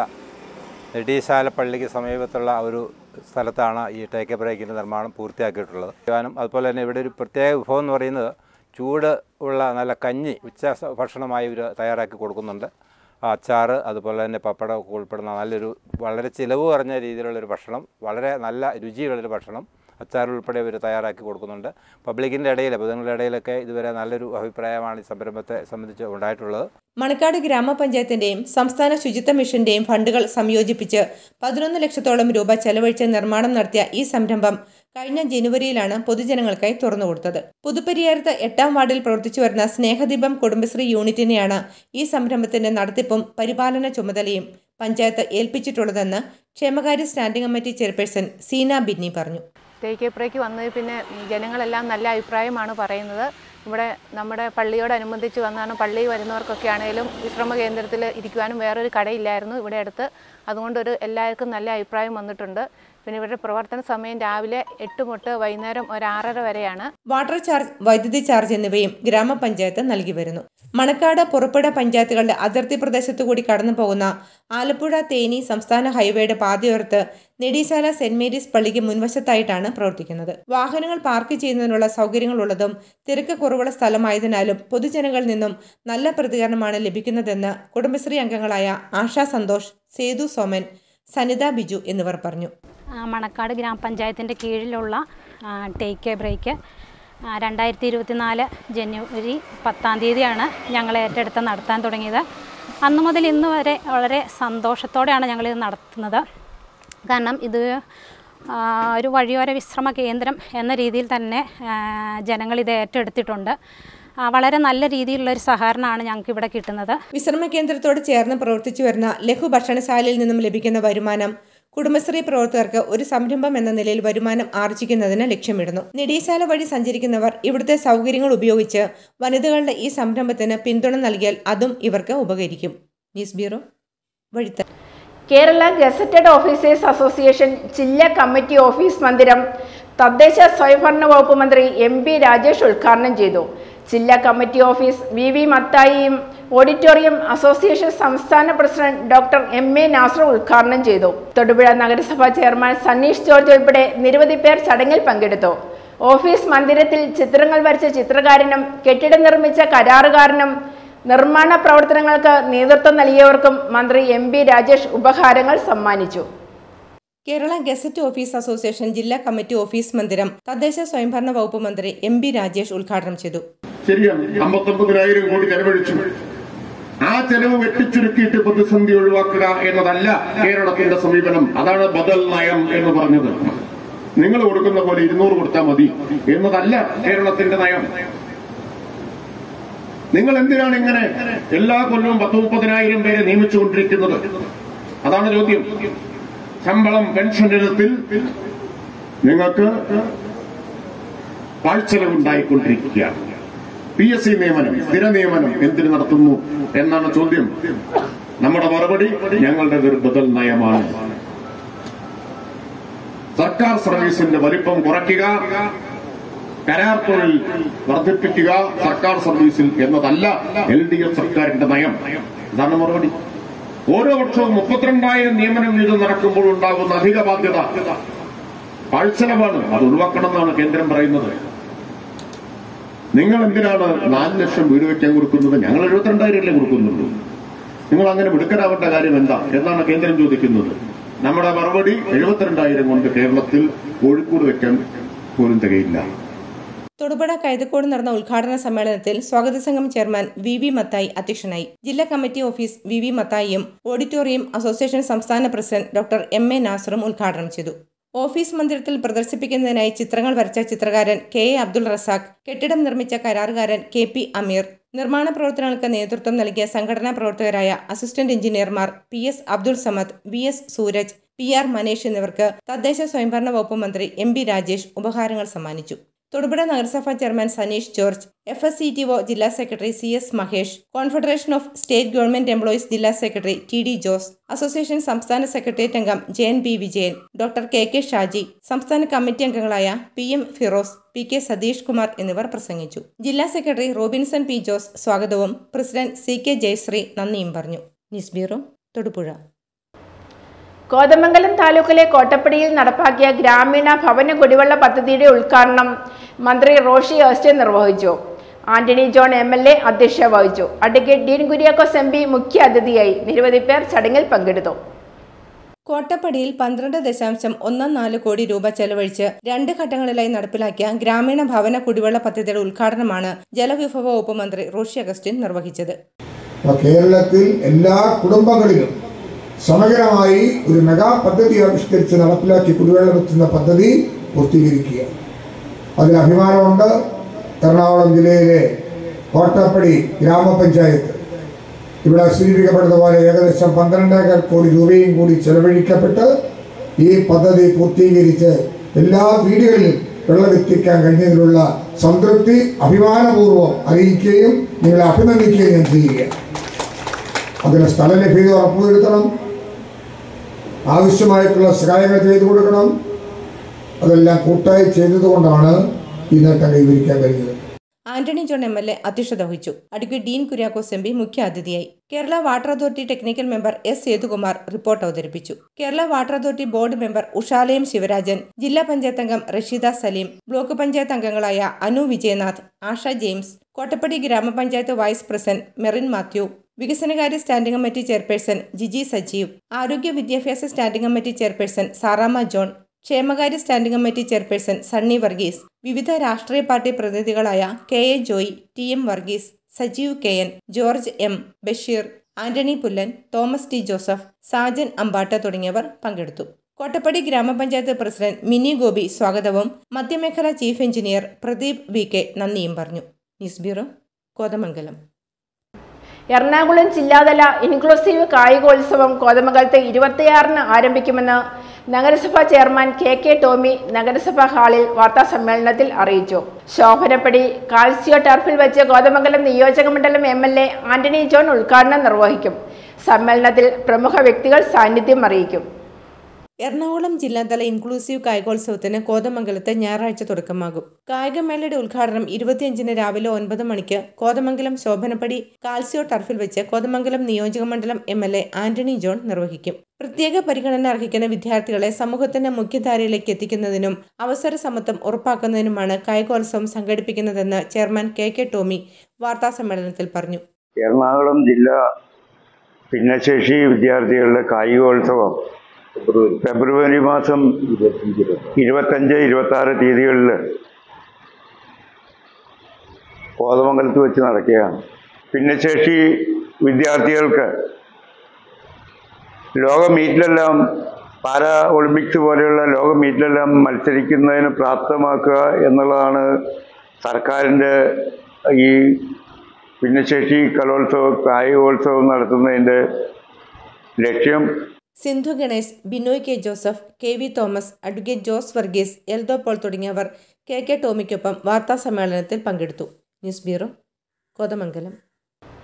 നെടീശാല പള്ളിക്ക് സമീപത്തുള്ള ഒരു സ്ഥലത്താണ് ഈ ടേക്ക് എ ബ്രേക്കിൻ്റെ നിർമ്മാണം പൂർത്തിയാക്കിയിട്ടുള്ളത് ഞാനും അതുപോലെ തന്നെ ഇവിടെ ഒരു പ്രത്യേക വിഭവം എന്ന് പറയുന്നത് ചൂട് ഉള്ള നല്ല കഞ്ഞി ഉച്ച സ- ഭക്ഷണമായി ഇവർ തയ്യാറാക്കി കൊടുക്കുന്നുണ്ട് അച്ചാറ് അതുപോലെ തന്നെ പപ്പടം ഒക്കെ ഉൾപ്പെടുന്ന നല്ലൊരു വളരെ ചിലവ് കുറഞ്ഞ രീതിയിലുള്ളൊരു ഭക്ഷണം വളരെ നല്ല രുചിയുള്ളൊരു ഭക്ഷണം അച്ചാർ ഉൾപ്പെടെ ഇവർ തയ്യാറാക്കി കൊടുക്കുന്നുണ്ട് പബ്ലിക്കിൻ്റെ ഇടയിൽ പൊതുജനങ്ങളുടെ ഇടയിലൊക്കെ ഇതുവരെ നല്ലൊരു അഭിപ്രായമാണ് ഈ സംരംഭത്തെ സംബന്ധിച്ച് ഉണ്ടായിട്ടുള്ളത് മണക്കാട് ഗ്രാമപഞ്ചായത്തിന്റെയും സംസ്ഥാന ശുചിത്വ മിഷന്റെയും ഫണ്ടുകൾ സംയോജിപ്പിച്ച് പതിനൊന്ന് ലക്ഷത്തോളം രൂപ ചെലവഴിച്ച് നിർമ്മാണം നടത്തിയ ഈ സംരംഭം കഴിഞ്ഞ ജനുവരിയിലാണ് പൊതുജനങ്ങൾക്കായി തുറന്നുകൊടുത്തത് പുതുപ്പരിയാരത്ത് എട്ടാം വാർഡിൽ പ്രവർത്തിച്ചു വരുന്ന സ്നേഹദീപം കുടുംബശ്രീ യൂണിറ്റിനെയാണ് ഈ സംരംഭത്തിന്റെ നടത്തിപ്പും പരിപാലന ചുമതലയും പഞ്ചായത്ത് ഏൽപ്പിച്ചിട്ടുള്ളതെന്ന് ക്ഷേമകാര്യ standing committee chairperson Seena Binny പറഞ്ഞു ടേക്ക് എപ്രയ്ക്ക് വന്നതിൽ പിന്നെ ജനങ്ങളെല്ലാം നല്ല അഭിപ്രായമാണ് പറയുന്നത് ഇവിടെ നമ്മുടെ പള്ളിയോടനുബന്ധിച്ച് വന്നാണ് പള്ളി വരുന്നവർക്കൊക്കെ ആണെങ്കിലും വിശ്രമ കേന്ദ്രത്തിൽ ഇരിക്കുവാനും വേറൊരു കടയില്ലായിരുന്നു ഇവിടെ അടുത്ത് അതുകൊണ്ടൊരു എല്ലാവർക്കും നല്ല അഭിപ്രായം വന്നിട്ടുണ്ട് പിന്നെ ഇവരുടെ പ്രവർത്തന സമയം രാവിലെ എട്ട് തൊട്ട് വൈകുന്നേരം ഒരു ആറര വരെയാണ് വാട്ടർ ചാർജ് വൈദ്യുതി ചാർജ് എന്നിവയും ഗ്രാമപഞ്ചായത്ത് നൽകി വരുന്നു മണക്കാട് പുറപ്പുഴ പഞ്ചായത്തുകളുടെ അതിർത്തി പ്രദേശത്തു കൂടി കടന്നു പോകുന്ന ആലപ്പുഴ തേനി സംസ്ഥാന ഹൈവേയുടെ പാതയോരത്ത് നെടിശാല സെന്റ് മേരീസ് പള്ളിക്ക് മുൻവശത്തായിട്ടാണ് പ്രവർത്തിക്കുന്നത് വാഹനങ്ങൾ പാർക്ക് ചെയ്യുന്നതിനുള്ള സൗകര്യങ്ങളുള്ളതും തിരക്ക് കുറവുള്ള സ്ഥലമായതിനാലും പൊതുജനങ്ങളിൽ നിന്നും നല്ല പ്രതികരണമാണ് ലഭിക്കുന്നതെന്ന് കുടുംബശ്രീ അംഗങ്ങളായ ആശാ സന്തോഷ് സേതു സോമൻ സനിത ബിജു എന്നിവർ പറഞ്ഞു ആ, മണക്കാട് ഗ്രാമപഞ്ചായത്തിൻ്റെ കീഴിലുള്ള ആ, ടേക്ക് എ ബ്രേക്ക് ആ, രണ്ടായിരത്തി ഇരുപത്തിനാല് ജനുവരി പത്താം തീയതിയാണ് ഞങ്ങൾ ഏറ്റെടുത്ത് നടത്താൻ തുടങ്ങിയത് അന്ന് മുതൽ ഇന്ന് വരെ വളരെ സന്തോഷത്തോടെയാണ് ഞങ്ങളിത് നടത്തുന്നത് കാരണം ഇത് ആ, ഒരു വഴിയോര വിശ്രമ കേന്ദ്രം എന്ന രീതിയിൽ തന്നെ ആ, ജനങ്ങളിത് ഏറ്റെടുത്തിട്ടുണ്ട് ആ, വളരെ നല്ല രീതിയിലുള്ള ഒരു സഹകരണമാണ് ഞങ്ങൾക്ക് ഇവിടെ കിട്ടുന്നത് വിശ്രമ കേന്ദ്രത്തോട് ചേർന്ന് പ്രവർത്തിച്ചു വരുന്ന ലഘു ഭക്ഷണശാലയിൽ നിന്നും ലഭിക്കുന്ന വരുമാനം കുടുംബശ്രീ പ്രവർത്തകർക്ക് ഒരു സംരംഭം എന്ന നിലയിൽ വരുമാനം ആർജിക്കുന്നതിന് ലക്ഷ്യമിടുന്നു നെടിയശാല വഴി സഞ്ചരിക്കുന്നവർ ഇവിടുത്തെ സൗകര്യങ്ങൾ ഉപയോഗിച്ച് വനിതകളുടെ ഈ സംരംഭത്തിന് പിന്തുണ നൽകിയാൽ അതും ഇവർക്ക് ഉപകരിക്കും ന്യൂസ് ബ്യൂറോ വഴിത്ത കേരള ഗസറ്റഡ് ഓഫീസേഴ്സ് അസോസിയേഷൻ ജില്ലാ കമ്മിറ്റി ഓഫീസ് മന്ദിരം തദ്ദേശ സ്വയംഭരണ വകുപ്പ് മന്ത്രി എം പി രാജേഷ് ഉദ്ഘാടനം ചെയ്തു ജില്ലാ കമ്മിറ്റി ഓഫീസ് വി വി മത്തായിയും ഓഡിറ്റോറിയം അസോസിയേഷൻ സംസ്ഥാന president doctor M A Nasar ഉദ്ഘാടനം ചെയ്തു തൊടുപുഴ നഗരസഭാ ചെയർമാൻ സനീഷ് ജോർജ് ഉൾപ്പെടെ നിരവധി പേർ ചടങ്ങിൽ പങ്കെടുത്തു ഓഫീസ് മന്ദിരത്തിൽ ചിത്രങ്ങൾ വരച്ച ചിത്രകാരനും കെട്ടിടം നിർമ്മിച്ച കരാറുകാരനും നിർമ്മാണ പ്രവർത്തനങ്ങൾക്ക് നേതൃത്വം നൽകിയവർക്കും മന്ത്രി എം പി രാജേഷ് ഉപഹാരങ്ങൾ സമ്മാനിച്ചു കേരള ഗസറ്റ് ഓഫീസ് അസോസിയേഷൻ ജില്ലാ കമ്മിറ്റി ഓഫീസ് മന്ദിരം തദ്ദേശ സ്വയംഭരണ വകുപ്പ് മന്ത്രി എം പി രാജേഷ് ഉദ്ഘാടനം ചെയ്തു ശരിയാണ് അമ്പത്തൊമ്പതിനായിരം കോടി ചെലവഴിച്ചു ആ ചെലവ് വെട്ടിച്ചുരുക്കിയിട്ട് പ്രതിസന്ധി ഒഴിവാക്കുക എന്നതല്ല കേരളത്തിന്റെ സമീപനം അതാണ് ബദൽ നയം എന്ന് പറഞ്ഞത് നിങ്ങൾ കൊടുക്കുന്ന പോലെ ഇരുന്നൂറ് കൊടുത്താൽ മതി എന്നതല്ല കേരളത്തിന്റെ നയം നിങ്ങൾ എന്തിനാണ് ഇങ്ങനെ എല്ലാ കൊല്ലവും പത്ത് മുപ്പതിനായിരം പേരെ നിയമിച്ചുകൊണ്ടിരിക്കുന്നത് അതാണ് ചോദ്യം ശമ്പളം പെൻഷൻ ഇനത്തിൽ നിങ്ങൾക്ക് പാഴ്ചെലവുണ്ടായിക്കൊണ്ടിരിക്കുകയാണ് പി എസ് സി നിയമനം സ്ഥിര നിയമനം എന്തിനു നടത്തുന്നു എന്നാണ് ചോദ്യം നമ്മുടെ മറുപടി ഞങ്ങളുടെ ഒരു ബദൽ നയമാണ് സർക്കാർ സർവീസിന്റെ വലിപ്പം കുറയ്ക്കുക കരാർ തൊഴിൽ വർദ്ധിപ്പിക്കുക സർക്കാർ സർവീസിൽ എന്നതല്ല എൽ ഡി എഫ് സർക്കാരിന്റെ നയം ഇതാണ് മറുപടി ഓരോ വർഷവും മുപ്പത്തിരണ്ടായിരം നിയമനം വീതം നടക്കുമ്പോൾ ഉണ്ടാകുന്ന അധിക ബാധ്യത പാഴ്ചെലവാണ് അത് ഒഴിവാക്കണമെന്നാണ് കേന്ദ്രം പറയുന്നത് നിങ്ങൾ എന്തിനാണ് നാല് ലക്ഷം വീട് വെക്കാൻ കൊടുക്കുന്നത് ഞങ്ങൾ എഴുപത്തിരണ്ടായിരം അല്ലേ കൊടുക്കുന്നുള്ളൂ നിങ്ങൾ അങ്ങനെ മിടുക്കരാവേണ്ട കാര്യം എന്താ എന്നാണ് കേന്ദ്രം ചോദിക്കുന്നത് നമ്മുടെ മറുപടി എഴുപത്തിരണ്ടായിരം കൊണ്ട് കേരളത്തിൽ കോഴിക്കോട് വെക്കാൻ പോലും തികയില്ല തൊടുപുഴ കൈതക്കോട് നടന്ന ഉദ്ഘാടന സമ്മേളനത്തിൽ സ്വാഗത സംഘം ചെയർമാൻ വി വി മത്തായി അധ്യക്ഷനായി ജില്ലാ കമ്മിറ്റി ഓഫീസ് വി വി മത്തായിയും ഓഡിറ്റോറിയം അസോസിയേഷൻ സംസ്ഥാന പ്രസിഡന്റ് ഡോക്ടർ എം എ നാസറും ഉദ്ഘാടനം ചെയ്തു ഓഫീസ് മന്ദിരത്തിൽ പ്രദർശിപ്പിക്കുന്നതിനായി ചിത്രങ്ങൾ വരച്ച ചിത്രകാരൻ കെ എ അബ്ദുൾ റസാഖ് കെട്ടിടം നിർമ്മിച്ച കരാറുകാരൻ കെ പി അമീർ നിർമ്മാണ പ്രവർത്തനങ്ങൾക്ക് നേതൃത്വം നൽകിയ സംഘടനാ പ്രവർത്തകരായ അസിസ്റ്റന്റ് എഞ്ചിനീയർമാർ P S Abdul Samad V S Sooraj P R Manesh എന്നിവർക്ക് തദ്ദേശ സ്വയംഭരണ വകുപ്പ് മന്ത്രി എം ബി രാജേഷ് ഉപഹാരങ്ങൾ സമ്മാനിച്ചു തൊടുപുഴ നഗരസഭാ chairman Saneesh George F S C T O ജില്ലാ secretary C S Mahesh confederation of state government employees ജില്ലാ secretary T D Jose association സംസ്ഥാന സെക്രട്ടേറിയറ്റ് അംഗം Jayan B Vijayan doctor K K Shaji സംസ്ഥാന കമ്മിറ്റി അംഗങ്ങളായ P M Firoz P K Satheesh Kumar എന്നിവർ പ്രസംഗിച്ചു ജില്ലാ സെക്രട്ടറി റോബിൻസൺ പി ജോസ് സ്വാഗതവും പ്രസിഡന്റ് സി കെ ജയശ്രീ നന്ദിയും പറഞ്ഞു ന്യൂസ് ബ്യൂറോ തൊടുപുഴ കോതമംഗലം താലൂക്കിലെ കോട്ടപ്പടിയിൽ നടപ്പാക്കിയ ഗ്രാമീണ ഭവന കുടിവെള്ള പദ്ധതിയുടെ ഉദ്ഘാടനം മന്ത്രി റോഷി അഗസ്റ്റിൻ നിർവഹിച്ചു Antony John M L A അധ്യക്ഷത വഹിച്ചു advocate Dean Kuriakose M P മുഖ്യ അതിഥിയായി നിരവധി പേർ ചടങ്ങിൽ പങ്കെടുത്തു കോട്ടപ്പടിയിൽ പന്ത്രണ്ട് ദശാംശം ഒന്ന് നാല് കോടി രൂപ ചെലവഴിച്ച് രണ്ട് ഘട്ടങ്ങളിലായി നടപ്പിലാക്കിയ ഗ്രാമീണ ഭവന കുടിവെള്ള പദ്ധതിയുടെ ഉദ്ഘാടനമാണ് ജലവിഭവ വകുപ്പ് മന്ത്രി റോഷി അഗസ്റ്റിൻ നിർവഹിച്ചത് അപ്പോൾ കേരളത്തിൽ എല്ലാ കുടുംബങ്ങളിലും സമഗ്രമായി ഒരു മെഗാ പദ്ധതി ആവിഷ്കരിച്ച് നടപ്പിലാക്കി കുടിവെള്ളം എത്തുന്ന പദ്ധതി പൂർത്തീകരിക്കുക അതിൽ അഭിമാനമുണ്ട് എറണാകുളം ജില്ലയിലെ കോട്ടപ്പടി ഗ്രാമപഞ്ചായത്ത് ഇവിടെ സൂചിപ്പിക്കപ്പെട്ടതുപോലെ ഏകദേശം പന്ത്രണ്ടേകാൽ കോടി രൂപയും കൂടി ചെലവഴിക്കപ്പെട്ട് ഈ പദ്ധതി പൂർത്തീകരിച്ച് എല്ലാ വീടുകളിലും വെള്ളമെത്തിക്കാൻ കഴിഞ്ഞതിലുള്ള സംതൃപ്തി അഭിമാനപൂർവ്വം അറിയിക്കുകയും നിങ്ങളെ അഭിനന്ദിക്കുകയും ഞാൻ ചെയ്യുകയാണ് അതിന് സ്ഥല ലഭ്യത ഉറപ്പുവരുത്തണം ആവശ്യമായിട്ടുള്ള സഹായങ്ങൾ ചെയ്തു കൊടുക്കണം അതെല്ലാം കൂട്ടായി ചെയ്തതുകൊണ്ടാണ് ഈ നേട്ടം കൈവരിക്കാൻ കഴിഞ്ഞത് Antony John M L A അധ്യക്ഷത വഹിച്ചു advocate Dean Kuriakose M P മുഖ്യ അതിഥിയായി Kerala water authority technical member S Sethukumar report അവതരിപ്പിച്ചു Kerala water authority board member Ushalayam Sivarajan ജില്ലാ പഞ്ചായത്ത് അംഗം റഷീദ സലീം ബ്ലോക്ക് പഞ്ചായത്ത് അംഗങ്ങളായ അനു വിജയനാഥ് ആഷ ജെയിംസ് കോട്ടപ്പടി ഗ്രാമപഞ്ചായത്ത് വൈസ് പ്രസിഡന്റ് മെറിൻ മാത്യു വികസനകാര്യ standing committee chairperson Giji Sajeev ആരോഗ്യ വിദ്യാഭ്യാസ standing committee chairperson Saramma John ക്ഷേമകാര്യ standing committee chairperson Sunny Varghese വിവിധ രാഷ്ട്രീയ പാർട്ടി പ്രതിനിധികളായ K A Joy T M Varghese Sajeev K N George M Basheer Antony Pullan Thomas T Joseph Sajan Ambatt തുടങ്ങിയവർ പങ്കെടുത്തു കോട്ടപ്പടി ഗ്രാമപഞ്ചായത്ത് പ്രസിഡന്റ് മിനി ഗോപി സ്വാഗതവും മധ്യമേഖല chief engineer Pradeep V K നന്ദിയും പറഞ്ഞു ന്യൂസ് ബ്യൂറോ കോതമംഗലം എറണാകുളം ജില്ലാതല ഇൻക്ലൂസീവ് കായികോത്സവം കോതമംഗലത്ത് ഇരുപത്തിയാറിന് ആരംഭിക്കുമെന്ന് നഗരസഭാ ചെയർമാൻ കെ കെ ടോമി നഗരസഭാ ഹാളിൽ വാർത്താ സമ്മേളനത്തിൽ അറിയിച്ചു ശോഭനപ്പടി കാൽസിയോ ടർഫിൽ വെച്ച് കോതമംഗലം നിയോജക മണ്ഡലം M L A Antony John ഉദ്ഘാടനം നിർവഹിക്കും സമ്മേളനത്തിൽ പ്രമുഖ വ്യക്തികൾ സാന്നിധ്യം അറിയിക്കും എറണാകുളം ജില്ലാതല ഇൻക്ലൂസീവ് കായികോത്സവത്തിന് കോതമംഗലത്ത് ഞായറാഴ്ച തുടക്കമാകും കായികമേളയുടെ ഉദ്ഘാടനം ഇരുപത്തിയഞ്ചിന് രാവിലെ ഒൻപത് മണിക്ക് കോതമംഗലം ശോഭനപ്പടി കാൽസിയോ ടർഫിൽ വെച്ച് കോതമംഗലം നിയോജകമണ്ഡലം M L A Antony John നിർവഹിക്കും പ്രത്യേക പരിഗണന അർഹിക്കുന്ന വിദ്യാർത്ഥികളെ സമൂഹത്തിന്റെ മുഖ്യധാരയിലേക്ക് എത്തിക്കുന്നതിനും അവസര സമത്വം ഉറപ്പാക്കുന്നതിനുമാണ് കായികോത്സവം സംഘടിപ്പിക്കുന്നതെന്ന് ചെയർമാൻ കെ കെ ടോമി വാർത്താസമ്മേളനത്തിൽ പറഞ്ഞു എറണാകുളം ജില്ലാ ഭിന്നശേഷി വിദ്യാർത്ഥികളുടെ കായികോത്സവം ഫെബ്രുവരി മാസം ഇരുപത്തഞ്ച് ഇരുപത്തി ആറ് തീയതികളിൽ കോതമംഗലത്ത് വെച്ച് നടക്കുകയാണ് ഭിന്നശേഷി വിദ്യാർത്ഥികൾക്ക് ലോക മീറ്റിലെല്ലാം പാരാ ഒളിമ്പിക്സ് പോലെയുള്ള ലോക മീറ്റിലെല്ലാം മത്സരിക്കുന്നതിന് പ്രാപ്തമാക്കുക എന്നുള്ളതാണ് സർക്കാരിൻ്റെ ഈ ഭിന്നശേഷി കലോത്സവം കായികോത്സവം നടത്തുന്നതിൻ്റെ ലക്ഷ്യം Sindhu Ganesh Binoy K Joseph K V Thomas advocate Jose Varghese Eldho Paul തുടങ്ങിയവർ കെ കെ ടോമിക്കൊപ്പം വാർത്താ സമ്മേളനത്തിൽ പങ്കെടുത്തു news bureau Kothamangalam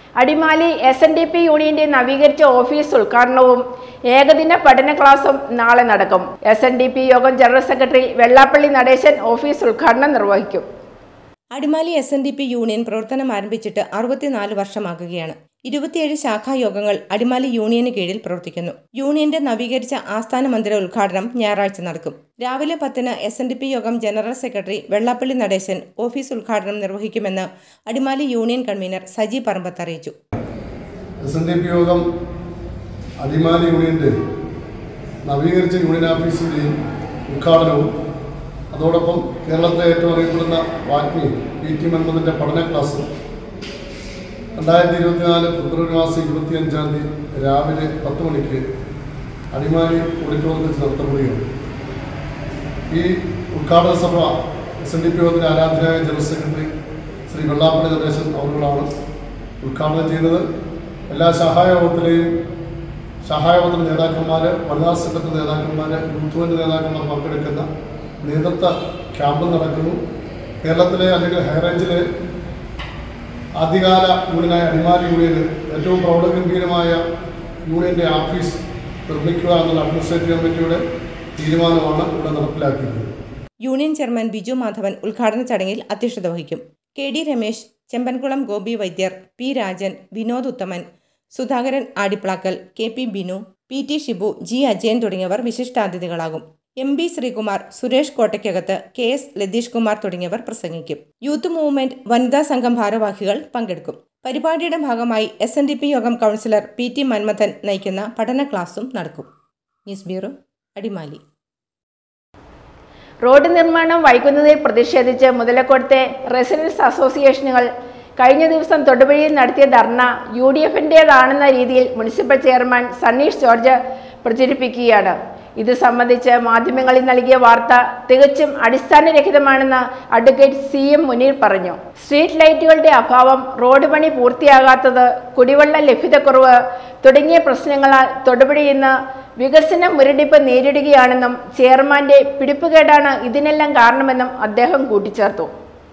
Adimali S N D P യൂണിയന്റെ നവീകരിച്ച ഓഫീസ് ഉദ്ഘാടനവും ഏകദിന പഠന ക്ലാസും നാളെ നടക്കും എസ് എൻ ഡി പി യോഗം general secretary Vellappally Natesan office ഉദ്ഘാടനം നിർവഹിക്കും Adimali S N D P union പ്രവർത്തനം ആരംഭിച്ചിട്ട് അറുപത്തിനാല് വർഷമാകുകയാണ് ഇരുപത്തിയേഴ് ശാഖായോഗങ്ങൾ അടിമാലി യൂണിയന് കീഴിൽ പ്രവർത്തിക്കുന്നു യൂണിയന്റെ നവീകരിച്ച ആസ്ഥാന മന്ദിര ഉദ്ഘാടനം ഞായറാഴ്ച നടക്കും രാവിലെ പത്തിന് എസ് എൻ ഡി പി യോഗം general secretary Vellappally Natesan office ഉദ്ഘാടനം നിർവഹിക്കുമെന്ന് അടിമാലി യൂണിയൻ കൺവീനർ സജി പറമ്പത്ത് അറിയിച്ചു എസ് എൻ ഡി പി യോഗം അടിമാലി യൂണിയൻ്റെ നവീകരിച്ച യൂണിയൻ ഓഫീസിൻ്റെയും ഉദ്ഘാടനവും അതോടൊപ്പം കേരളത്തിലെ ഏറ്റവും അറിയപ്പെടുന്ന വാഗ്മി പി ടി മുഹമ്മദിൻ്റെ പഠന ക്ലാസ് രണ്ടായിരത്തി ഇരുപത്തിനാല് ഫെബ്രുവരി മാസം ഇരുപത്തിയഞ്ചാം തീയതി രാവിലെ പത്ത് മണിക്ക് അടിമാലി ഓഡിറ്റോറിയത്തിൽ വെച്ച് നടത്തപ്പെടുകയാണ് ഈ ഉദ്ഘാടന സഭ എസ് എൻ ഡി പി യോഗത്തിൻ്റെ ആരാധനായ ജനറൽ സെക്രട്ടറി ശ്രീ വെള്ളാപ്പള്ളി നടേശൻ അവர்களാണ് ഉദ്ഘാടനം ചെയ്യുന്നത് എല്ലാ ശാഖായോഗത്തിലെയും ശാഖായോഗത്തിലെ നേതാക്കന്മാർ വനിതാ സംഘത്തിൻ്റെ നേതാക്കന്മാർ യൂത്ത് നേതാക്കന്മാർ പങ്കെടുക്കുന്ന നേതൃത്വ ക്യാമ്പ് നടക്കുന്നു കേരളത്തിലെ അല്ലെങ്കിൽ ഹൈറേഞ്ചിലെ ആദ്യകാല യൂണിയനായ അടിമാലി യൂണിയന് ഏറ്റവും പ്രൗഢഗംഭീരമായ യൂണിയൻ്റെ ഓഫീസ് നിർമ്മിക്കുക എന്നുള്ള അഡ്മിനിസ്ട്രേറ്റീവ് കമ്മിറ്റിയുടെ തീരുമാനമാണ് ഇവിടെ നടപ്പിലാക്കിയത് യൂണിയൻ ചെയർമാൻ ബിജു മാധവൻ ഉദ്ഘാടന ചടങ്ങിൽ അധ്യക്ഷത വഹിക്കും K D Ramesh Chembankulam Gopi Vaidyar P Rajan Vinod Uthaman Sudhakaran Adiplakkal K P Binu P T Shibu G Ajayan തുടങ്ങിയവർ വിശിഷ്ടാതിഥികളാകും M B Sreekumar Suresh Kottakkakath K S Latheesh Kumar തുടങ്ങിയവർ പ്രസംഗിക്കും യൂത്ത് മൂവ്മെന്റ് വനിതാ സംഘം ഭാരവാഹികൾ പങ്കെടുക്കും പരിപാടിയുടെ ഭാഗമായി എസ് എൻ ഡി പി യോഗം കൗൺസിലർ പി ടി മന്മഥൻ നയിക്കുന്ന പഠന ക്ലാസും നടക്കും ന്യൂസ് ബ്യൂറോ അടിമാലി റോഡ് നിർമ്മാണം വൈകുന്നതിൽ പ്രതിഷേധിച്ച് മുതലക്കോട്ടെ റെസിഡൻസ് അസോസിയേഷനുകൾ കഴിഞ്ഞ ദിവസം തൊടുപുഴയിൽ നടത്തിയ ധർണ യു ഡി എഫിൻ്റേതാണെന്ന രീതിയിൽ മുനിസിപ്പൽ ചെയർമാൻ സണ്ണീഷ് ജോർജ് പ്രചരിപ്പിക്കുകയാണ് ഇത് സംബന്ധിച്ച് മാധ്യമങ്ങളിൽ നൽകിയ വാർത്ത തികച്ചും അടിസ്ഥാനരഹിതമാണെന്ന് അഡ്വക്കേറ്റ് സി എം മുനീർ പറഞ്ഞു സ്ട്രീറ്റ് ലൈറ്റുകളുടെ അഭാവം റോഡ് പണി പൂർത്തിയാകാത്തത് കുടിവെള്ള ലഭ്യതക്കുറവ് തുടങ്ങിയ പ്രശ്നങ്ങളാൽ തൊടുപുഴ ഇന്ന് വികസന മുരടിപ്പ് നേരിടുകയാണെന്നും ചെയർമാന്റെ പിടിപ്പുകേടാണ് ഇതിനെല്ലാം കാരണമെന്നും അദ്ദേഹം കൂട്ടിച്ചേർത്തു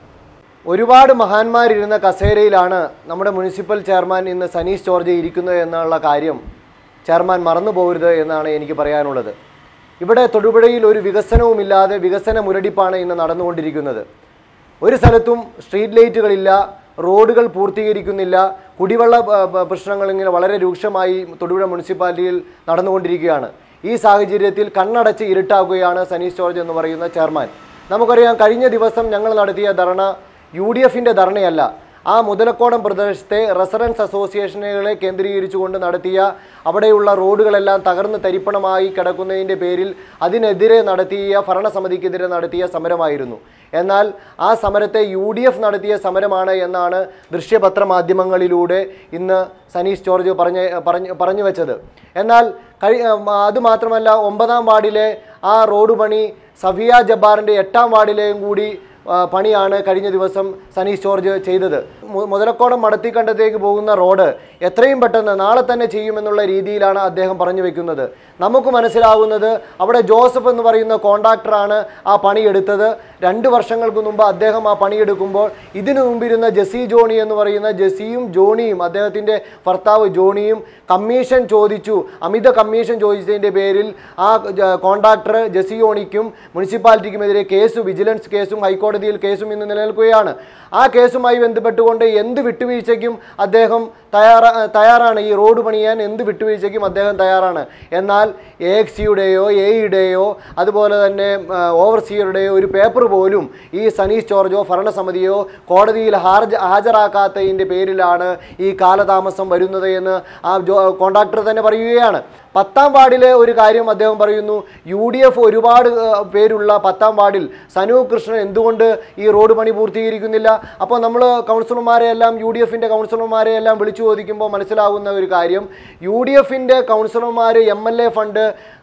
ഒരുപാട് മഹാന്മാരിരുന്ന കസേരയിലാണ് നമ്മുടെ മുനിസിപ്പൽ ചെയർമാൻ ഇന്ന് സനീഷ് ജോർജ് ഇരിക്കുന്നത് എന്നുള്ള കാര്യം ചെയർമാൻ മറന്നു പോകരുത് എന്നാണ് എനിക്ക് പറയാനുള്ളത് ഇവിടെ തൊടുപുഴയിൽ ഒരു വികസനവുമില്ലാതെ വികസന മുരടിപ്പാണ് ഇന്ന് നടന്നുകൊണ്ടിരിക്കുന്നത് ഒരു സ്ഥലത്തും സ്ട്രീറ്റ് ലൈറ്റുകളില്ല റോഡുകൾ പൂർത്തീകരിക്കുന്നില്ല കുടിവെള്ള പ- പ- പ്രശ്നങ്ങൾ ഇങ്ങനെ വളരെ രൂക്ഷമായി തൊടുപുഴ മുനിസിപ്പാലിറ്റിയിൽ നടന്നുകൊണ്ടിരിക്കുകയാണ് ഈ സാഹചര്യത്തിൽ കണ്ണടച്ച് ഇരുട്ടാക്കുകയാണ് സനീഷ് ജോർജ് എന്ന് പറയുന്ന ചെയർമാൻ നമുക്കറിയാം കഴിഞ്ഞ ദിവസം ഞങ്ങൾ നടത്തിയ ധർണ യു ഡി എഫിൻ്റെ ധർണയല്ല ആ മുതലക്കോടം പ്രദേശത്തെ റെസിഡൻസ് അസോസിയേഷനുകളെ കേന്ദ്രീകരിച്ചുകൊണ്ട് നടത്തിയ അവിടെയുള്ള റോഡുകളെല്ലാം തകർന്ന് തരിപ്പണമായി കിടക്കുന്നതിൻ്റെ പേരിൽ അതിനെതിരെ നടത്തിയ ഭരണസമിതിക്കെതിരെ നടത്തിയ സമരമായിരുന്നു എന്നാൽ ആ സമരത്തെ യു ഡി എഫ് നടത്തിയ സമരമാണ് എന്നാണ് ദൃശ്യപത്ര മാധ്യമങ്ങളിലൂടെ ഇന്ന് സനീഷ് ജോർജ് പറഞ്ഞ പറഞ്ഞു പറഞ്ഞു വെച്ചത് എന്നാൽ കഴി അത് മാത്രമല്ല ഒമ്പതാം വാർഡിലെ ആ റോഡ് പണി സഫിയ ജബ്ബാറിൻ്റെ എട്ടാം വാർഡിലെയും കൂടി ആ, പണിയാണ് കഴിഞ്ഞ ദിവസം സനീഷ് ജോർജ് ചെയ്തത് മു- മുതലക്കോടം മടത്തിക്കണ്ടത്തേക്ക് പോകുന്ന റോഡ് എത്രയും പെട്ടെന്ന് നാളെ തന്നെ ചെയ്യുമെന്നുള്ള രീതിയിലാണ് അദ്ദേഹം പറഞ്ഞു വെക്കുന്നത് നമുക്ക് മനസ്സിലാകുന്നത് അവിടെ ജോസഫ് എന്ന് പറയുന്ന കോൺട്രാക്ടറാണ് ആ പണിയെടുത്തത് രണ്ട് വർഷങ്ങൾക്ക് മുമ്പ് അദ്ദേഹം ആ പണിയെടുക്കുമ്പോൾ ഇതിനു മുമ്പിരുന്ന ജെസി ജോണി എന്ന് പറയുന്ന ജെസിയും ജോണിയും അദ്ദേഹത്തിൻ്റെ ഭർത്താവ് ജോണിയും കമ്മീഷൻ ചോദിച്ചു അമിത കമ്മീഷൻ ചോദിച്ചതിൻ്റെ പേരിൽ ആ ജ- കോൺട്രാക്ടർ ജെസി ജോണിക്കും മുനിസിപ്പാലിറ്റിക്കുമെതിരെ കേസ് വിജിലൻസ് കേസും ഹൈക്കോടതിയിൽ കേസും ഇന്ന് നിലനിൽക്കുകയാണ് ആ കേസുമായി ബന്ധപ്പെട്ടുകൊണ്ട് എന്ത് വിട്ടുവീഴ്ചയ്ക്കും അദ്ദേഹം തയ്യാറാ തയ്യാറാണ് ഈ റോഡ് പണിയാൻ എന്ത് വിട്ടുവീഴ്ചയ്ക്കും അദ്ദേഹം തയ്യാറാണ് എന്നാൽ എ എക്സിയുടെയോ എയുടെയോ അതുപോലെ തന്നെ ഓവർസിയറുടെയോ ഒരു പേപ്പർ പോലും ഈ സനീഷ് ജോർജോ ഭരണസമിതിയോ കോടതിയിൽ ഹാർജ ഹാജരാക്കാത്തതിൻ്റെ പേരിലാണ് ഈ കാലതാമസം വരുന്നത് എന്ന് ആ ജോ കോൺട്രാക്ടർ തന്നെ പറയുകയാണ് പത്താം വാർഡിലെ ഒരു കാര്യം അദ്ദേഹം പറയുന്നു യു ഡി എഫ് ഒരുപാട് ഏഹ്, പേരുള്ള പത്താം വാർഡിൽ സനു കൃഷ്ണൻ എന്തുകൊണ്ട് ഈ റോഡ് പണി പൂർത്തീകരിക്കുന്നില്ല അപ്പോൾ നമ്മൾ കൗൺസിലർമാരെ എല്ലാം യു ഡി എഫിൻ്റെ കൗൺസിലർമാരെ എല്ലാം വിളിച്ചു ചോദിക്കുമ്പോൾ മനസ്സിലാകുന്ന ഒരു കാര്യം യു ഡി എഫിൻ്റെ കൗൺസിലർമാർ എം എൽ എ ഫണ്ട്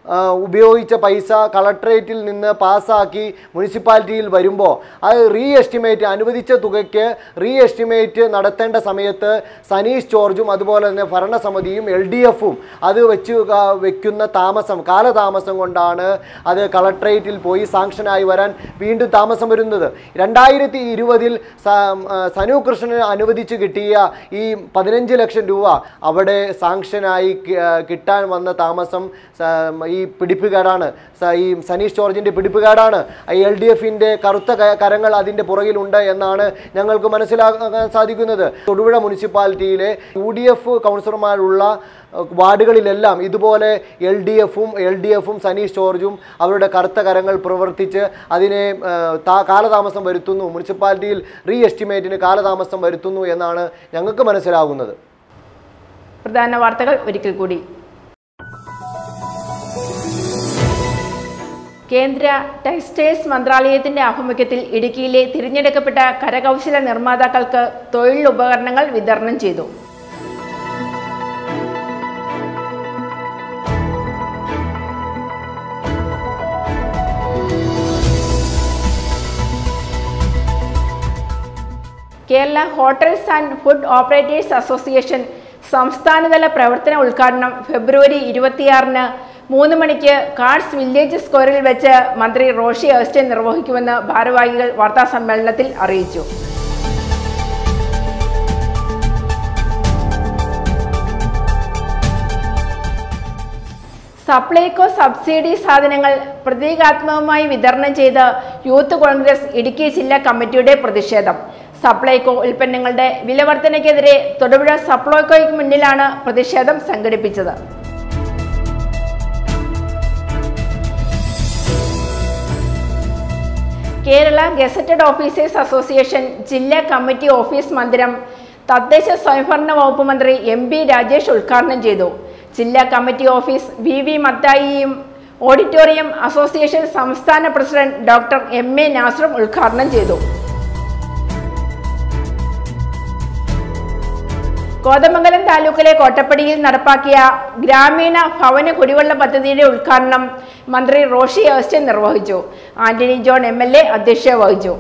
ആ, ഉപയോഗിച്ച പൈസ കളക്ട്രേറ്റിൽ നിന്ന് പാസ്സാക്കി മുനിസിപ്പാലിറ്റിയിൽ വരുമ്പോൾ അത് റീ എസ്റ്റിമേറ്റ് അനുവദിച്ച തുകയ്ക്ക് റീ എസ്റ്റിമേറ്റ് നടത്തേണ്ട സമയത്ത് സനീഷ് ജോർജും അതുപോലെ തന്നെ ഭരണസമിതിയും എൽ ഡി എഫും അത് വെച്ച് ക- വെക്കുന്ന താമസം കാലതാമസം കൊണ്ടാണ് അത് കളക്ട്രേറ്റിൽ പോയി സാങ്ഷനായി വരാൻ വീണ്ടും താമസം വരുന്നത് രണ്ടായിരത്തി ഇരുപതിൽ സനു കൃഷ്ണന് അനുവദിച്ച് കിട്ടിയ ഈ പതിനഞ്ച് ലക്ഷം രൂപ അവിടെ സാങ്ഷനായി കി- ആ, കിട്ടാൻ വന്ന താമസം സ- ഈ പിടിപ്പുകേടാണ് സ- ഈ സനീഷ് ജോർജിൻ്റെ പിടിപ്പുകേടാണ് എൽ ഡി എഫിൻ്റെ കറുത്ത ക- കരങ്ങൾ അതിൻ്റെ പുറകിലുണ്ട് എന്നാണ് ഞങ്ങൾക്ക് മനസ്സിലാക്കാൻ സാധിക്കുന്നത് തൊടുപുഴ മുനിസിപ്പാലിറ്റിയിലെ യു ഡി എഫ് കൗൺസിലർമാരുള്ള അഹ്, വാർഡുകളിലെല്ലാം ഇതുപോലെ എൽ ഡി എഫും എൽ ഡി എഫും സനീഷ് ജോർജും അവരുടെ കറുത്ത കരങ്ങൾ പ്രവർത്തിച്ച് അതിനെ ഏഹ്, താ- കാലതാമസം വരുത്തുന്നു മുനിസിപ്പാലിറ്റിയിൽ റീ എസ്റ്റിമേറ്റിന് കാലതാമസം വരുത്തുന്നു എന്നാണ് ഞങ്ങൾക്ക് മനസ്സിലാകുന്നത് പ്രധാന വാർത്തകൾ ഒരിക്കൽ കൂടി കേന്ദ്ര ടെക്സ്റ്റൈൽസ് മന്ത്രാലയത്തിന്റെ ആഭിമുഖ്യത്തിൽ ഇടുക്കിയിലെ തിരഞ്ഞെടുക്കപ്പെട്ട കരകൗശല നിർമ്മാതാക്കൾക്ക് തൊഴിൽ ഉപകരണങ്ങൾ വിതരണം ചെയ്തു Kerala hotels and food operators association സംസ്ഥാനതല പ്രവർത്തന ഉദ്ഘാടനം ഫെബ്രുവരി ഇരുപത്തിയാറിന് മൂന്ന് മണിക്ക് കാർഡ്സ് വില്ലേജ് സ്ക്വയറിൽ വെച്ച് മന്ത്രി റോഷി അഗസ്റ്റ്യൻ നിർവഹിക്കുമെന്ന് ഭാരവാഹികൾ വാർത്താസമ്മേളനത്തിൽ അറിയിച്ചു സപ്ലൈകോ സബ്സിഡി സാധനങ്ങൾ പ്രതീകാത്മകമായി വിതരണം ചെയ്ത് യൂത്ത് കോൺഗ്രസ് ഇടുക്കി ജില്ലാ കമ്മിറ്റിയുടെ പ്രതിഷേധം സപ്ലൈകോ ഉൽപ്പന്നങ്ങളുടെ വിലവർധനയ്ക്കെതിരെ തൊടുപുഴ സപ്ലൈകോയ്ക്ക് മുന്നിലാണ് പ്രതിഷേധം സംഘടിപ്പിച്ചത് കേരള ഗസറ്റഡ് ഓഫീസേഴ്സ് അസോസിയേഷൻ ജില്ലാ കമ്മിറ്റി ഓഫീസ് മന്ദിരം തദ്ദേശ സ്വയംഭരണ വകുപ്പ് മന്ത്രി എം ബി രാജേഷ് ഉദ്ഘാടനം ചെയ്തു ജില്ലാ കമ്മിറ്റി ഓഫീസ് വി വി മത്തായിയും ഓഡിറ്റോറിയം അസോസിയേഷൻ സംസ്ഥാന പ്രസിഡന്റ് ഡോക്ടർ എം എ നാസറും ഉദ്ഘാടനം ചെയ്തു കോതമംഗലം താലൂക്കിലെ കോട്ടപ്പടിയിൽ നടപ്പാക്കിയ ഗ്രാമീണ ഭവന കുടിവെള്ള പദ്ധതിയുടെ ഉദ്ഘാടനം മന്ത്രി റോഷി അഗസ്റ്റ്യൻ നിർവഹിച്ചു Antony John M L A അധ്യക്ഷത വഹിച്ചു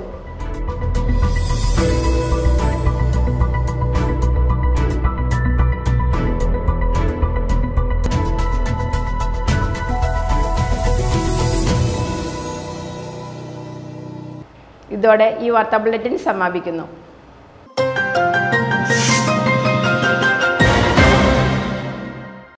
ഇതോടെ ഈ വാർത്താ ബുള്ളറ്റിൻ സമാപിക്കുന്നു